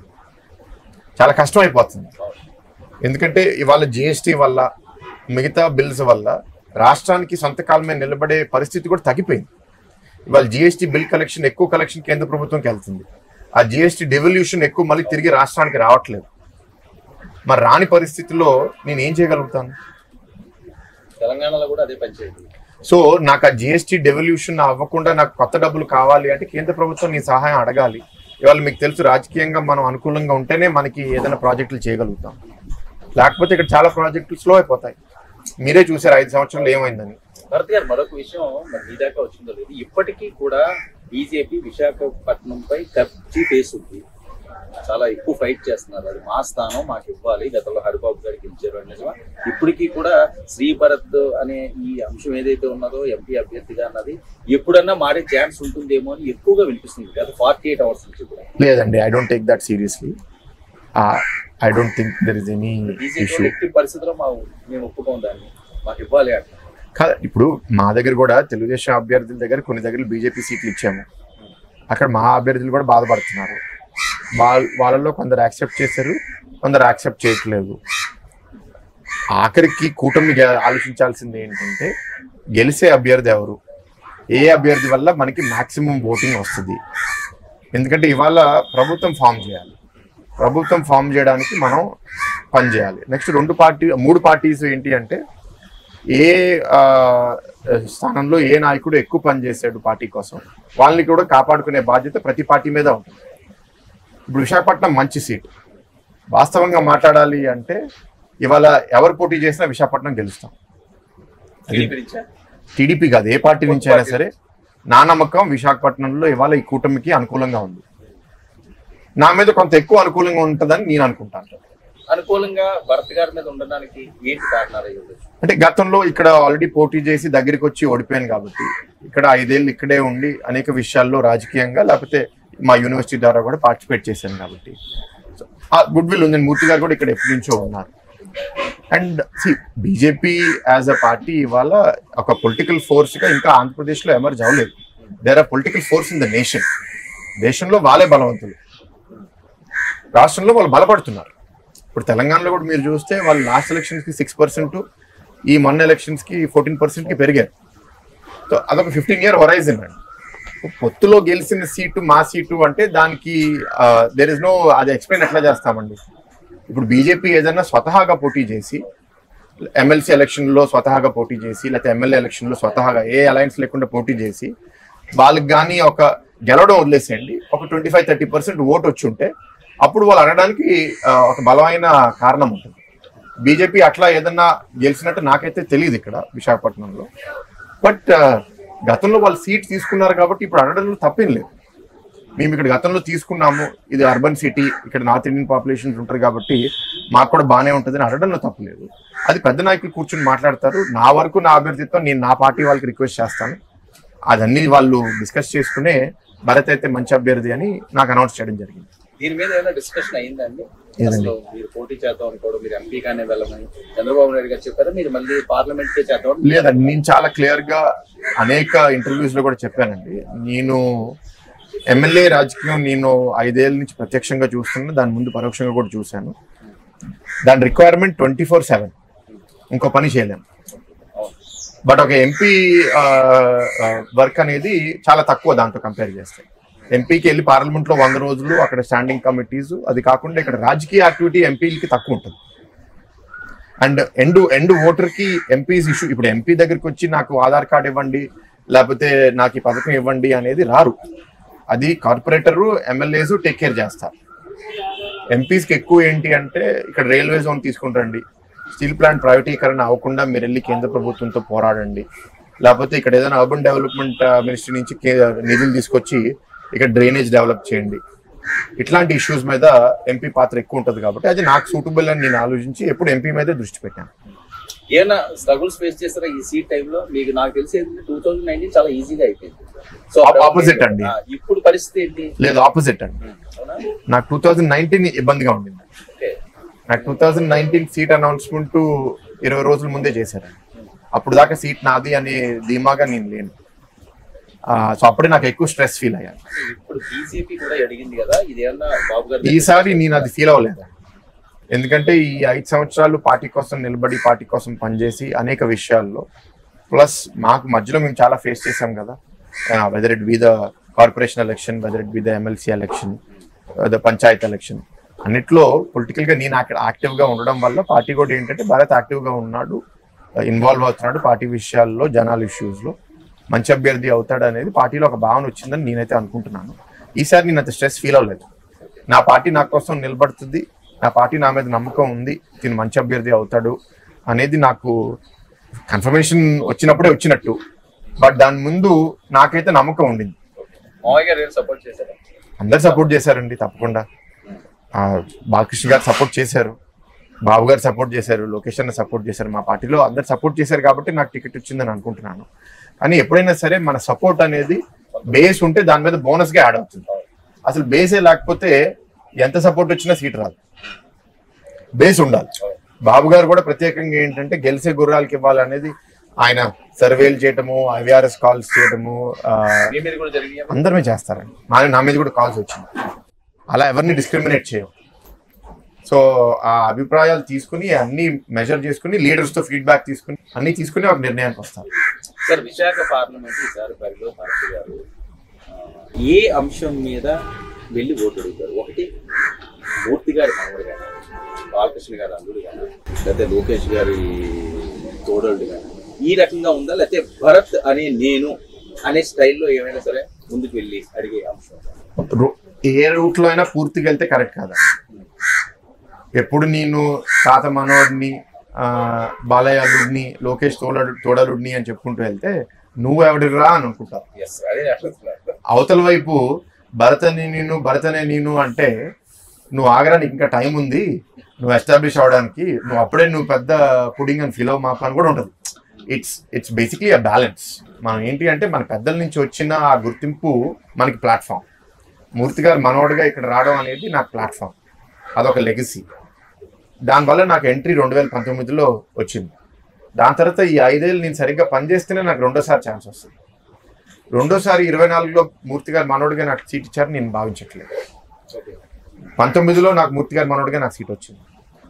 చాలా కష్టం అయిపోతుంది ఎందుకంటే ఇవాళ జిఎస్టీ వల్ల మిగతా బిల్స్ వల్ల రాష్ట్రానికి సొంత కాలం మీద నిలబడే పరిస్థితి కూడా తగ్గిపోయింది ఇవాళ జిఎస్టీ బిల్ కలెక్షన్ ఎక్కువ కలెక్షన్ కేంద్ర ప్రభుత్వంకి వెళ్తుంది ఆ జిఎస్టీ డెవల్యూషన్ ఎక్కువ మళ్ళీ తిరిగి రాష్ట్రానికి రావట్లేదు మరి రాని పరిస్థితిలో నేను ఏం చేయగలుగుతాను తెలంగాణలో కూడా అదే పంచాయతీ సో నాకు ఆ జిఎస్టీ డెవల్యూషన్ అవ్వకుండా నాకు కొత్త డబ్బులు కావాలి అంటే కేంద్ర ప్రభుత్వం నీ సహాయం అడగాలి ఇవాళ మీకు తెలుసు రాజకీయంగా మనం అనుకూలంగా ఉంటేనే మనకి ఏదైనా ప్రాజెక్టులు చేయగలుగుతాం లేకపోతే ఇక్కడ చాలా ప్రాజెక్టులు స్లో అయిపోతాయి మీరే చూసారు ఐదు సంవత్సరాలు ఏమైందని భరత్ గారు మరొక విషయం మరి మీ దాకా వచ్చిందో లేదు ఇప్పటికీ కూడా బీజేపీ విశాఖపట్నంపై కబ్జీ ఉంది చాలా ఎక్కువ ఫైట్ చేస్తున్నారు అది మా స్థానం మాకు ఇవ్వాలి గతంలో హరిబాబు గారికి ఇచ్చారు అని నిజమా ఇప్పటికీ కూడా శ్రీభరత్ అనే ఈ అంశం ఏదైతే ఉన్నదో ఎంపీ అభ్యర్థిగా అన్నది ఎప్పుడన్నా మారే ఛాన్స్ ఉంటుందేమో అని ఎక్కువగా వినిపిస్తుంది గత ఫార్టీ ఎయిట్ అవర్స్ నుంచి కూడా లేదండి I don't take that seriously I don't think there is any BJP issue ఎట్టి పరిస్థితుల్లో మా మేము ఒప్పుకోం దాన్ని మాకు ఇవ్వాలి అంట కాదు ఇప్పుడు మా దగ్గర కూడా తెలుగుదేశం అభ్యర్థుల దగ్గర కొన్ని దగ్గర బీజేపీ సీట్లు ఇచ్చాము అక్కడ మా అభ్యర్థులు కూడా బాధపడుతున్నారు వాళ్ళ వాళ్ళలో కొందరు యాక్సెప్ట్ చేశారు కొందరు యాక్సెప్ట్ చేయట్లేదు ఆఖరికి కూటమి గె- ఆలోచించాల్సింది ఏంటంటే గెలిచే అభ్యర్థి ఎవరు ఏ అభ్యర్థి వల్ల మనకి మాక్సిమం ఓటింగ్ వస్తుంది ఎందుకంటే ఇవాళ ప్రభుత్వం ఫామ్ చేయాలి ప్రభుత్వం ఫామ్ చేయడానికి మనం పని చేయాలి నెక్స్ట్ రెండు పార్టీ మూడు పార్టీస్ ఏంటి అంటే ఏ ఆ, స్థానంలో ఏ నాయకుడు ఎక్కువ పనిచేశాడు పార్టీ కోసం వాళ్ళని కూడా కాపాడుకునే బాధ్యత ప్రతి పార్టీ మీద ఉంటుంది ఇప్పుడు విశాఖపట్నం మంచి సీట్ వాస్తవంగా మాట్లాడాలి అంటే ఇవాళ ఎవరు పోటీ చేసినా విశాఖపట్నం గెలుస్తాం టీడీపీ నుంచా? టీడీపీ కాదు ఏ పార్టీ నుంచి అయినా సరే నా నమ్మకం విశాఖపట్నంలో ఇవాళ ఈ కూటమికి అనుకూలంగా ఉంది నా మీద కొంత ఎక్కువ అనుకూలంగా ఉంటుందని నేను అనుకుంటాను అనుకూలంగా భరత్ గారి మీద ఉండడానికి ఏంటి కారణాలు అయ్యి ఉండొచ్చు? అంటే గతంలో ఇక్కడ ఆల్రెడీ పోటీ చేసి దగ్గరికి వచ్చి ఓడిపోయాను కాబట్టి ఇక్కడ ఐదేళ్ళు ఇక్కడే ఉండి అనేక విషయాల్లో రాజకీయంగా లేకపోతే మా యూనివర్సిటీ ద్వారా కూడా పార్టిసిపేట్ చేశాను కాబట్టి సో ఆ గుడ్ విల్ ఉంది మూర్తి గారు కూడా ఇక్కడ ఎప్పటి నుంచో ఉన్నారు and see BJP as a party ఇవాళ ఒక పొలిటికల్ ఫోర్స్గా ఇంకా ఆంధ్రప్రదేశ్లో ఎమర్జ్ అవ్వలేదు there are political force in the nation దేశంలో వాళ్ళే బలవంతులు రాష్ట్రంలో వాళ్ళు బలపడుతున్నారు ఇప్పుడు తెలంగాణలో కూడా మీరు చూస్తే వాళ్ళు లాస్ట్ ఎలక్షన్స్కి సిక్స్ పర్సెంట్ ఈ మొన్న ఎలక్షన్స్కి ఫోర్టీన్ పర్సెంట్కి పెరిగారు సో అదొక ఫిఫ్టీన్ ఇయర్ హొరైజన్ అండి పొత్తులో గెలిచిన సీటు మా సీటు అంటే దానికి దేర్ ఇస్ నో అది ఎక్స్ప్లెయిన్ ఎట్లా చేస్తామండి ఇప్పుడు బీజేపీ ఏదైనా స్వతహాగా పోటీ చేసి ఎమ్మెల్సీ ఎలక్షన్లో స్వతహాగా పోటీ చేసి లేకపోతే ఎమ్మెల్యే ఎలక్షన్లో స్వతహాగా ఏ అలయన్స్ లేకుండా పోటీ చేసి వాళ్ళకి కానీ ఒక గెలవడం వదిలేసేయండి ఒక twenty five thirty percent vote వచ్చి ఉంటే అప్పుడు వాళ్ళు అడగడానికి ఆ, ఒక బలమైన కారణం ఉంటుంది బీజేపీ అట్లా ఏదన్నా గెలిచినట్టు నాకైతే తెలియదు ఇక్కడ విశాఖపట్నంలో బట్ గతంలో వాళ్ళు సీట్ తీసుకున్నారు కాబట్టి ఇప్పుడు అడగడంలో తప్పేం లేదు మేము ఇక్కడ గతంలో తీసుకున్నాము ఇది అర్బన్ సిటీ ఇక్కడ నార్త్ ఇండియన్ పాపులేషన్స్ ఉంటారు కాబట్టి మాకు కూడా బాగానే ఉంటుందని అడగడంలో తప్పలేదు అది పెద్ద నాయకులు కూర్చొని మాట్లాడతారు నా వరకు నా అభ్యర్థిత్వం నేను నా పార్టీ వాళ్ళకి రిక్వెస్ట్ చేస్తాను అదన్నీ వాళ్ళు డిస్కస్ చేసుకునే భరత్ అయితే మంచి అభ్యర్థి అని నాకు అనౌన్స్ చేయడం జరిగింది దీని మీద ఏమైనా డిస్కషన్ అయిందండి ఏదండి? అసలు మీరు పోటీ చేద్దాం అనుకోవడం మీరు ఎంపీగానే వెళ్ళమని చంద్రబాబు నాయుడు గారు చెప్పారా మీరు మళ్ళీ పార్లమెంట్ కే చేద్దాం లేదండి నేను చాలా క్లియర్ గా అనేక ఇంటర్వ్యూస్ లో కూడా చెప్పానండి నేను ఎమ్మెల్యే రాజకీయం నేను ఐదేళ్ల నుంచి ప్రత్యక్షంగా చూస్తున్నా దాని ముందు పరోక్షంగా కూడా చూశాను దాని రిక్వైర్మెంట్ ట్వంటీ ఫోర్ సెవెన్ ఇంకో పని చేయలేము అవును. బట్ ఒక ఎంపీ వర్క్ అనేది చాలా తక్కువ దాంతో కంపేర్ చేస్తే ఎంపీకి వెళ్ళి పార్లమెంట్ లో వంద రోజులు అక్కడ స్టాండింగ్ కమిటీస్ అది కాకుండా ఇక్కడ రాజకీయ యాక్టివిటీ ఎంపీలకి తక్కువ ఉంటుంది అండ్ ఎండ్ ఎండ్ ఓటర్ కి ఎంపీస్ ఇష్యూ ఇప్పుడు ఎంపీ దగ్గరికి వచ్చి నాకు ఆధార్ కార్డ్ ఇవ్వండి లేకపోతే నాకు ఈ పథకం ఇవ్వండి అనేది రారు అది కార్పొరేటర్ ఎమ్మెల్యేస్ టేక్ కేర్ చేస్తారు ఎంపీస్ కి ఎక్కువ ఏంటి అంటే ఇక్కడ రైల్వే జోన్ తీసుకుంటండి స్టీల్ ప్లాంట్ ప్రైవేటీకరణ అవ్వకుండా మీరు వెళ్ళి కేంద్ర ప్రభుత్వంతో పోరాడండి లేకపోతే ఇక్కడ ఏదైనా అర్బన్ డెవలప్మెంట్ మినిస్ట్రీ నుంచి కే- నిధులు తీసుకొచ్చి ఇక్కడ డ్రైనేజ్ డెవలప్ చేయండి ఇట్లాంటి ఇష్యూస్ మీద ఎంపీ పాత్ర ఎక్కువ ఉంటుంది కాబట్టి అది నాకు సూటబుల్ అని నేను ఆలోచించి ఎప్పుడు ఎంపీ మీదే దృష్టి పెట్టాను ఏమైనా స్ట్రగుల్స్ ఫేస్ చేస్తారా ఈ సీట్ టైంలో మీకు నాకు తెలిసి టూ థౌజండ్ నైన్టీన్ చాలా ఈజీగా అయిపోయింది సో Op- opposite అండి. ఆ, ఇప్పుడు పరిస్థితి ఏంటి లేదు ఆపోజిట్ అండి అవునా నాకు టూ థౌజండ్ నైన్టీన్ ఇబ్బందిగా ఉండింది ఓకే నాకు two thousand nineteen seat announcement ఇరవై రోజుల ముందే చేశారు అప్పుడు దాకా సీట్ నాది అనే ధీమాగా నేను లేను సో అప్పుడే నాకు ఎక్కువ స్ట్రెస్ ఫీల్ అయ్యాను ఇప్పుడు బీజేపీ కూడా అడిగింది కదా ఇది ఏమన్నా బాబు గారు ఈసారి నేను అది ఫీల్ అవ్వలేదు ఎందుకంటే ఈ ఐదు సంవత్సరాలు పార్టీ కోసం నిలబడి పార్టీ కోసం పనిచేసి అనేక విషయాల్లో ప్లస్ మాకు మధ్యలో మేము చాలా ఫేస్ చేసాం కదా whether it be the corporation election whether it be the MLC election the panchayat election అన్నిట్లో పొలిటికల్ గా నేను అక్కడ యాక్టివ్ గా ఉండడం వల్ల పార్టీ కూడా ఏంటంటే భారత్ యాక్టివ్ గా ఉన్నాడు ఇన్వాల్వ్ అవుతున్నాడు పార్టీ విషయాల్లో జనాల ఇష్యూస్ లో మంచి అభ్యర్థి అవుతాడు అనేది పార్టీలో ఒక భావన వచ్చిందని నేనైతే అనుకుంటున్నాను ఈసారి నేను అంత స్ట్రెస్ ఫీల్ అవ్వలేదు నా పార్టీ నా కోసం నిలబడుతుంది నా పార్టీ నా మీద నమ్మకం ఉంది దీని మంచి అభ్యర్థి అవుతాడు అనేది నాకు కన్ఫర్మేషన్ వచ్చినప్పుడే వచ్చినట్టు బట్ దాని ముందు నాకైతే నమ్మకం ఉండింది మావయ్య గారు ఏం సపోర్ట్ చేశారు అందరు సపోర్ట్ చేశారండి తప్పకుండా ఆ, బాలకృష్ణ గారు సపోర్ట్ చేశారు బాబు గారు సపోర్ట్ చేశారు లోకేష్ అన్న సపోర్ట్ చేశారు మా పార్టీలో అందరు సపోర్ట్ చేశారు కాబట్టి నాకు టికెట్ వచ్చిందని అనుకుంటున్నాను కానీ ఎప్పుడైనా సరే మన సపోర్ట్ అనేది బేస్ ఉంటే దాని మీద బోనస్ గా యాడ్ అవుతుంది అసలు బేసే లేకపోతే ఎంత సపోర్ట్ వచ్చినా సీట్ రాదు బేస్ ఉండాలి బాబు గారు కూడా ప్రత్యేకంగా ఏంటంటే గెలిచే గుర్రాలకి ఇవ్వాలనేది ఆయన సర్వేలు చేయటము ఐవీఆర్ఎస్ కాల్స్ చేయటము ఆ, మీ మీద కూడా జరిగినాయి అందరమే చేస్తారండి మా నా మీద కూడా కాల్స్ వచ్చింది అలా ఎవరిని డిస్క్రిమినేట్ చేయం సో ఆ అభిప్రాయాలు తీసుకుని అన్ని మెజర్ చేసుకుని లీడర్స్ తో ఫీడ్బ్యాక్ తీసుకుని అన్ని తీసుకుని ఒక నిర్ణయానికి వస్తారు సార్ విశాఖ పార్లమెంట్ ఈసారి బరిలో భారతి గారు ఆ, ఏ అంశం మీద వెళ్ళి ఓటు అడుగుతారు ఒకటి మూర్తి గారి మనవడు కానీ బాలకృష్ణ గారి అల్లుడు కానీ లేకపోతే లోకేష్ గారి తోడళ్ళు కానీ ఈ రకంగా ఉందా లేకపోతే భరత్ అనే నేను అనే స్టైల్లో ఏమైనా సరే ముందుకు వెళ్ళి అడిగే అంశం రో- ఏ రూట్ లో అయినా పూర్తిగా వెళ్తే కరెక్ట్ కాదా ఎప్పుడు నేను తాత మనోడిని ఆ, బాలయ్య అల్లుడిని లోకేష్ తోడడు తోడలుడిని అని చెప్పుకుంటూ వెళ్తే నువ్వు ఎవడిరా అని అనుకుంటావు ఎస్ అదే అసలు అవతల వైపు భరతని నేను భరతనే నేను అంటే నువ్వు ఆగడానికి ఇంకా టైం ఉంది నువ్వు ఎస్టాబ్లిష్ అవడానికి నువ్వు అప్పుడే నువ్వు పెద్ద పుడింగ్ అని ఫీల్ అవ్వ మాకు అని కూడా ఉంటుంది it's it's basically a balance మనం ఏంటి అంటే మన పెద్దల నుంచి వచ్చిన ఆ గుర్తింపు మనకి ప్లాట్ఫామ్ మూర్తి గారు మనోడుగా ఇక్కడ రావడం అనేది నాకు ప్లాట్ఫామ్ అదొక లెగసీ దానివల్ల నాకు ఎంట్రీ రెండు వేల పంతొమ్మిదిలో వచ్చింది దాని తర్వాత ఈ ఐదేళ్ళు నేను సరిగ్గా పనిచేస్తేనే నాకు రెండోసారి ఛాన్స్ వస్తుంది రెండోసారి ఇరవై నాలుగులో మూర్తి గారు మనోడిగా నాకు సీట్ ఇచ్చారని నేను భావించట్లేదు ఓకే పంతొమ్మిదిలో నాకు మూర్తి గారు మనోడిగా నాకు సీట్ వచ్చింది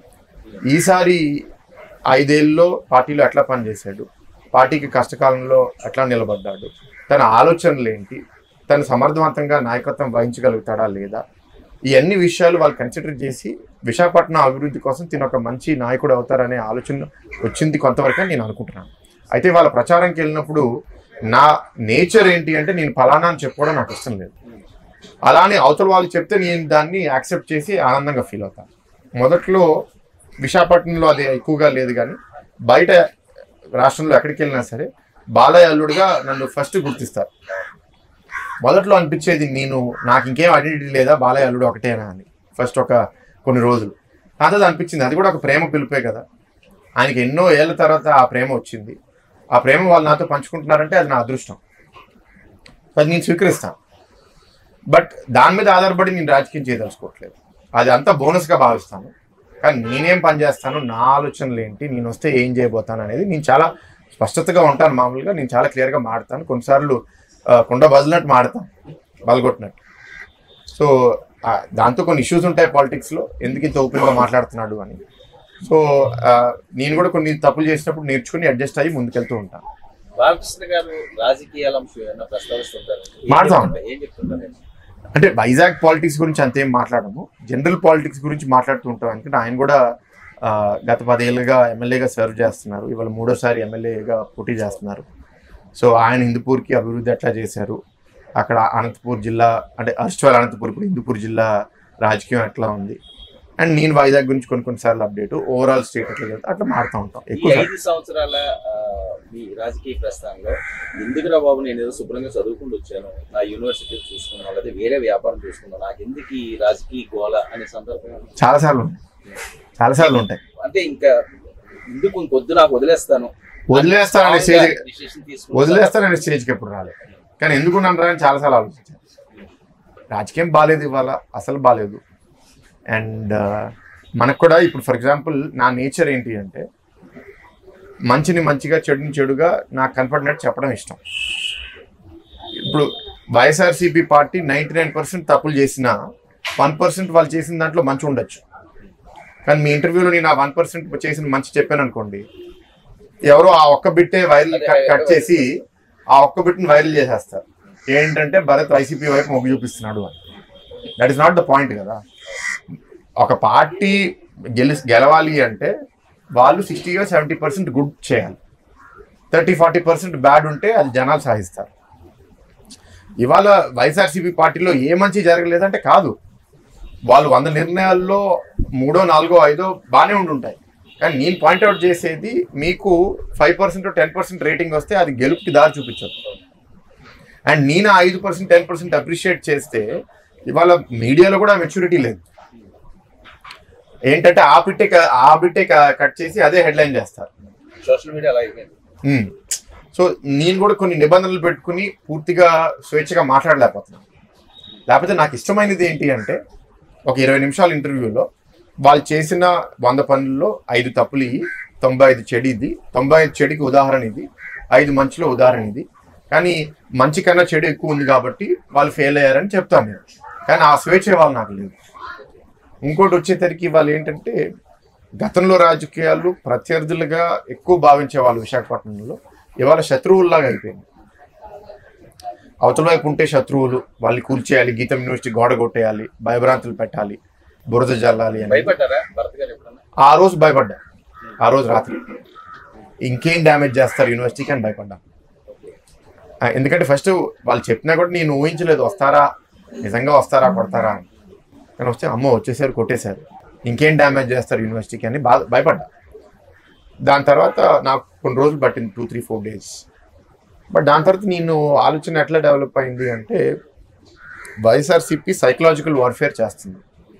ఈసారి ఐదేళ్ళలో పార్టీలో ఎట్లా పనిచేశాడు పార్టీకి కష్టకాలంలో ఎట్లా నిలబడ్డాడు తన ఆలోచనలు ఏంటి తను సమర్థవంతంగా నాయకత్వం వహించగలుగుతాడా లేదా ఈ అన్ని విషయాలు వాళ్ళు కన్సిడర్ చేసి విశాఖపట్నం అభివృద్ధి కోసం తిన ఒక మంచి నాయకుడు అవుతారనే ఆలోచన వచ్చింది కొంతవరకు అని నేను అనుకుంటున్నాను అయితే వాళ్ళ ప్రచారంకి వెళ్ళినప్పుడు నా నేచర్ ఏంటి అంటే నేను ఫలానా అని చెప్పుకోవడం నాకు ఇష్టం లేదు అలానే అవతల వాళ్ళు చెప్తే నేను దాన్ని యాక్సెప్ట్ చేసి ఆనందంగా ఫీల్ అవుతాను మొదట్లో విశాఖపట్నంలో అది ఎక్కువగా లేదు కానీ బయట రాష్ట్రంలో ఎక్కడికి వెళ్ళినా సరే బాలయ్య అల్లుడుగా నన్ను ఫస్ట్ గుర్తిస్తారు మొదట్లో అనిపించేది నేను నాకు ఇంకేం ఐడెంటిటీ లేదా బాలయ్య అల్లుడు ఒకటేనా అని ఫస్ట్ ఒక కొన్ని రోజులు ఆ తర్వాత అనిపించింది అది కూడా ఒక ప్రేమ పిలిపే కదా ఆయనకి ఎన్నో ఏళ్ళ తర్వాత ఆ ప్రేమ వచ్చింది ఆ ప్రేమ వాళ్ళు నాతో పంచుకుంటున్నారంటే అది నా అదృష్టం అది నేను స్వీకరిస్తాను బట్ దాని మీద ఆధారపడి నేను రాజకీయం చేయదలుచుకోవట్లేదు అది అంతా బోనస్గా భావిస్తాను కానీ నేనేం పని చేస్తాను నా ఆలోచనలు ఏంటి నేను వస్తే ఏం చేయబోతాను అనేది నేను చాలా స్పష్టతగా ఉంటాను మామూలుగా నేను చాలా క్లియర్గా మాడతాను కొన్నిసార్లు ఆ, కుండ బదిలినట్టు మాడతాను బలగొట్టినట్టు సో ఆ, దాంతో కొన్ని ఇష్యూస్ ఉంటాయి పాలిటిక్స్లో ఎందుకు ఇంత ఓపెన్గా మాట్లాడుతున్నాడు అని సో ఆ, నేను కూడా కొన్ని తప్పులు చేసినప్పుడు నేర్చుకుని అడ్జస్ట్ అయ్యి ముందుకెళ్తూ ఉంటాను బాలకృష్ణ గారు రాజకీయాల అంశం ఏమైనా ప్రస్తావిస్తుంటారు ఏం మాట్లాడతాం. చెప్తుంటారు? ఏం చెప్తుంటారు అంటే వైజాగ్ పాలిటిక్స్ గురించి అంతేం మాట్లాడము జనరల్ పాలిటిక్స్ గురించి మాట్లాడుతూ ఉంటాం ఎందుకంటే ఆయన కూడా ఆ, గత పదేళ్ళుగా ఎమ్మెల్యేగా సర్వ్ చేస్తున్నారు ఇవాళ మూడోసారి ఎమ్మెల్యేగా పోటీ చేస్తున్నారు సో ఆయన హిందూపూర్కి అభివృద్ధి ఎట్లా చేశారు అక్కడ అనంతపూర్ జిల్లా అంటే అర్స్ట్వల్ అనంతపూర్ ఇప్పుడు హిందూపూర్ జిల్లా రాజకీయం ఎట్లా ఉంది అండ్ నేను వైజాగ్ గురించి కొన్ని కొన్నిసార్లు అప్డేట్ ఓవరాల్ స్టేట్ ఎట్లా జరుగుతుంది అట్లా మారుతూ ఉంటాం ఈ ఎక్కువ ఐదు సంవత్సరాల ఆ, మీ రాజకీయ ప్రస్థానంలో ఎందుకురా బాబు నేను ఏదో శుభ్రంగా చదువుకుంటూ వచ్చాను నా యూనివర్సిటీ చూసుకున్నాను లేదా వేరే వ్యాపారం చూసుకున్నాను నాకు ఎందుకు ఈ రాజకీయ గోల అనే సందర్భం చాలాసార్లు ఉంటాయి చాలాసార్లు ఉంటాయి అంటే ఇంకా ఎందుకు ఇంకొద్దు నాకు వదిలేస్తాను వదిలేస్తాననే స్టేజ్ డిసిషన్ తీసుకుంటాను వదిలేస్తాననే స్టేజ్కి ఎప్పుడు రాలేదు కానీ ఎందుకు నన్ను అని చాలాసార్లు ఆలోచించాను రాజకీయం బాగాలేదు ఇవాళ అసలు బాగాలేదు అండ్ మనకు కూడా ఇప్పుడు ఫర్ ఎగ్జాంపుల్ నా నేచర్ ఏంటి అంటే మంచిని మంచిగా చెడుని చెడుగా నాకు కనపడినట్టు చెప్పడం ఇష్టం ఇప్పుడు YSRCP party ninety nine percent తప్పులు చేసినా వన్ పర్సెంట్ వాళ్ళు చేసిన దాంట్లో మంచి ఉండొచ్చు కానీ మీ ఇంటర్వ్యూలో నేను ఆ వన్ పర్సెంట్ చేసిన మంచి చెప్పాను అనుకోండి ఎవరో ఆ ఒక్క బిట్టే వైరల్ కట్ కట్ చేసి ఆ ఒక్క బిట్ని వైరల్ చేసేస్తారు ఏంటంటే భరత్ వైసీపీ వైపు మొగ్గు చూపిస్తున్నాడు అని that is not the point కదా ఒక పార్టీ గెలి గెలవాలి అంటే వాళ్ళు సిక్స్టీ సెవెంటీ పర్సెంట్ గుడ్ చేయాలి థర్టీ ఫార్టీ పర్సెంట్ బ్యాడ్ ఉంటే అది జనాలు సాధిస్తారు ఇవాళ వైఎస్ఆర్సీపీ పార్టీలో ఏ మంచి జరగలేదంటే కాదు వాళ్ళు వంద నిర్ణయాల్లో మూడో నాలుగో ఐదో బాగానే ఉండుంటాయి కానీ నేను పాయింట్అవుట్ చేసేది మీకు five percent ten percent rating వస్తే అది గెలుపుకి దారి చూపించదు అండ్ నేను ఆ ఐదు పర్సెంట్ టెన్ పర్సెంట్ అప్రిషియేట్ చేస్తే ఇవాళ మీడియాలో కూడా మెచ్యూరిటీ లేదు ఏంటంటే ఆ బిట్టే క- ఆ బిట్టే క- కట్ చేసి అదే హెడ్లైన్ చేస్తారు సోషల్ మీడియా అలా అయిపోయింది మ్మ్. సో నేను కూడా కొన్ని నిబంధనలు పెట్టుకుని పూర్తిగా స్వేచ్ఛగా మాట్లాడలేకపోతున్నాను లేకపోతే నాకు ఇష్టమైనది ఏంటి అంటే ఒక ఇరవై నిమిషాల ఇంటర్వ్యూలో వాళ్ళు చేసిన వంద పనుల్లో ఐదు తప్పులు ఇవి తొంభై ఐదు చెడు ఇది తొంభై ఐదు చెడుకి ఉదాహరణ ఇది ఐదు మంచిలో ఉదాహరణ ఇది కానీ మంచి కన్నా చెడు ఎక్కువ ఉంది కాబట్టి వాళ్ళు ఫెయిల్ అయ్యారని చెప్తాను నేను కానీ ఆ స్వేచ్ఛ వాళ్ళు నాకు లేదు ఇంకోటి వచ్చేసరికి వాళ్ళు ఏంటంటే గతంలో రాజకీయాలు ప్రత్యర్థులుగా ఎక్కువ భావించే వాళ్ళు విశాఖపట్నంలో ఇవాళ శత్రువుల్లాగా అయిపోయింది అవతల వైపు ఉంటే శత్రువులు వాళ్ళని కూల్చేయాలి గీతం యూనివర్సిటీ గోడ కొట్టేయాలి భయభ్రాంతులు పెట్టాలి బురద జల్లాలి అని భయపడ్డారా భరత్ గారు ఎప్పుడన్నా ఆ రోజు భయపడ్డా ఆ రోజు రాత్రి ఇంకేం డ్యామేజ్ చేస్తారు యూనివర్సిటీకి అని భయపడ్డా ఆ, ఎందుకంటే ఫస్ట్ వాళ్ళు చెప్పినా కూడా నేను ఊహించలేదు వస్తారా నిజంగా వస్తారా కొడతారా అని కానీ వస్తే అమ్మో వచ్చేసారు కొట్టేశారు ఇంకేం డ్యామేజ్ చేస్తారు యూనివర్సిటీకి అని బాధ భయపడ్డా దాని తర్వాత నాకు కొన్ని రోజులు పట్టింది two three four days but దాని తర్వాత నేను ఆలోచన ఎట్లా డెవలప్ అయింది అంటే వైఎస్ఆర్సిపి సైకలాజికల్ వార్ఫేర్ చేస్తుంది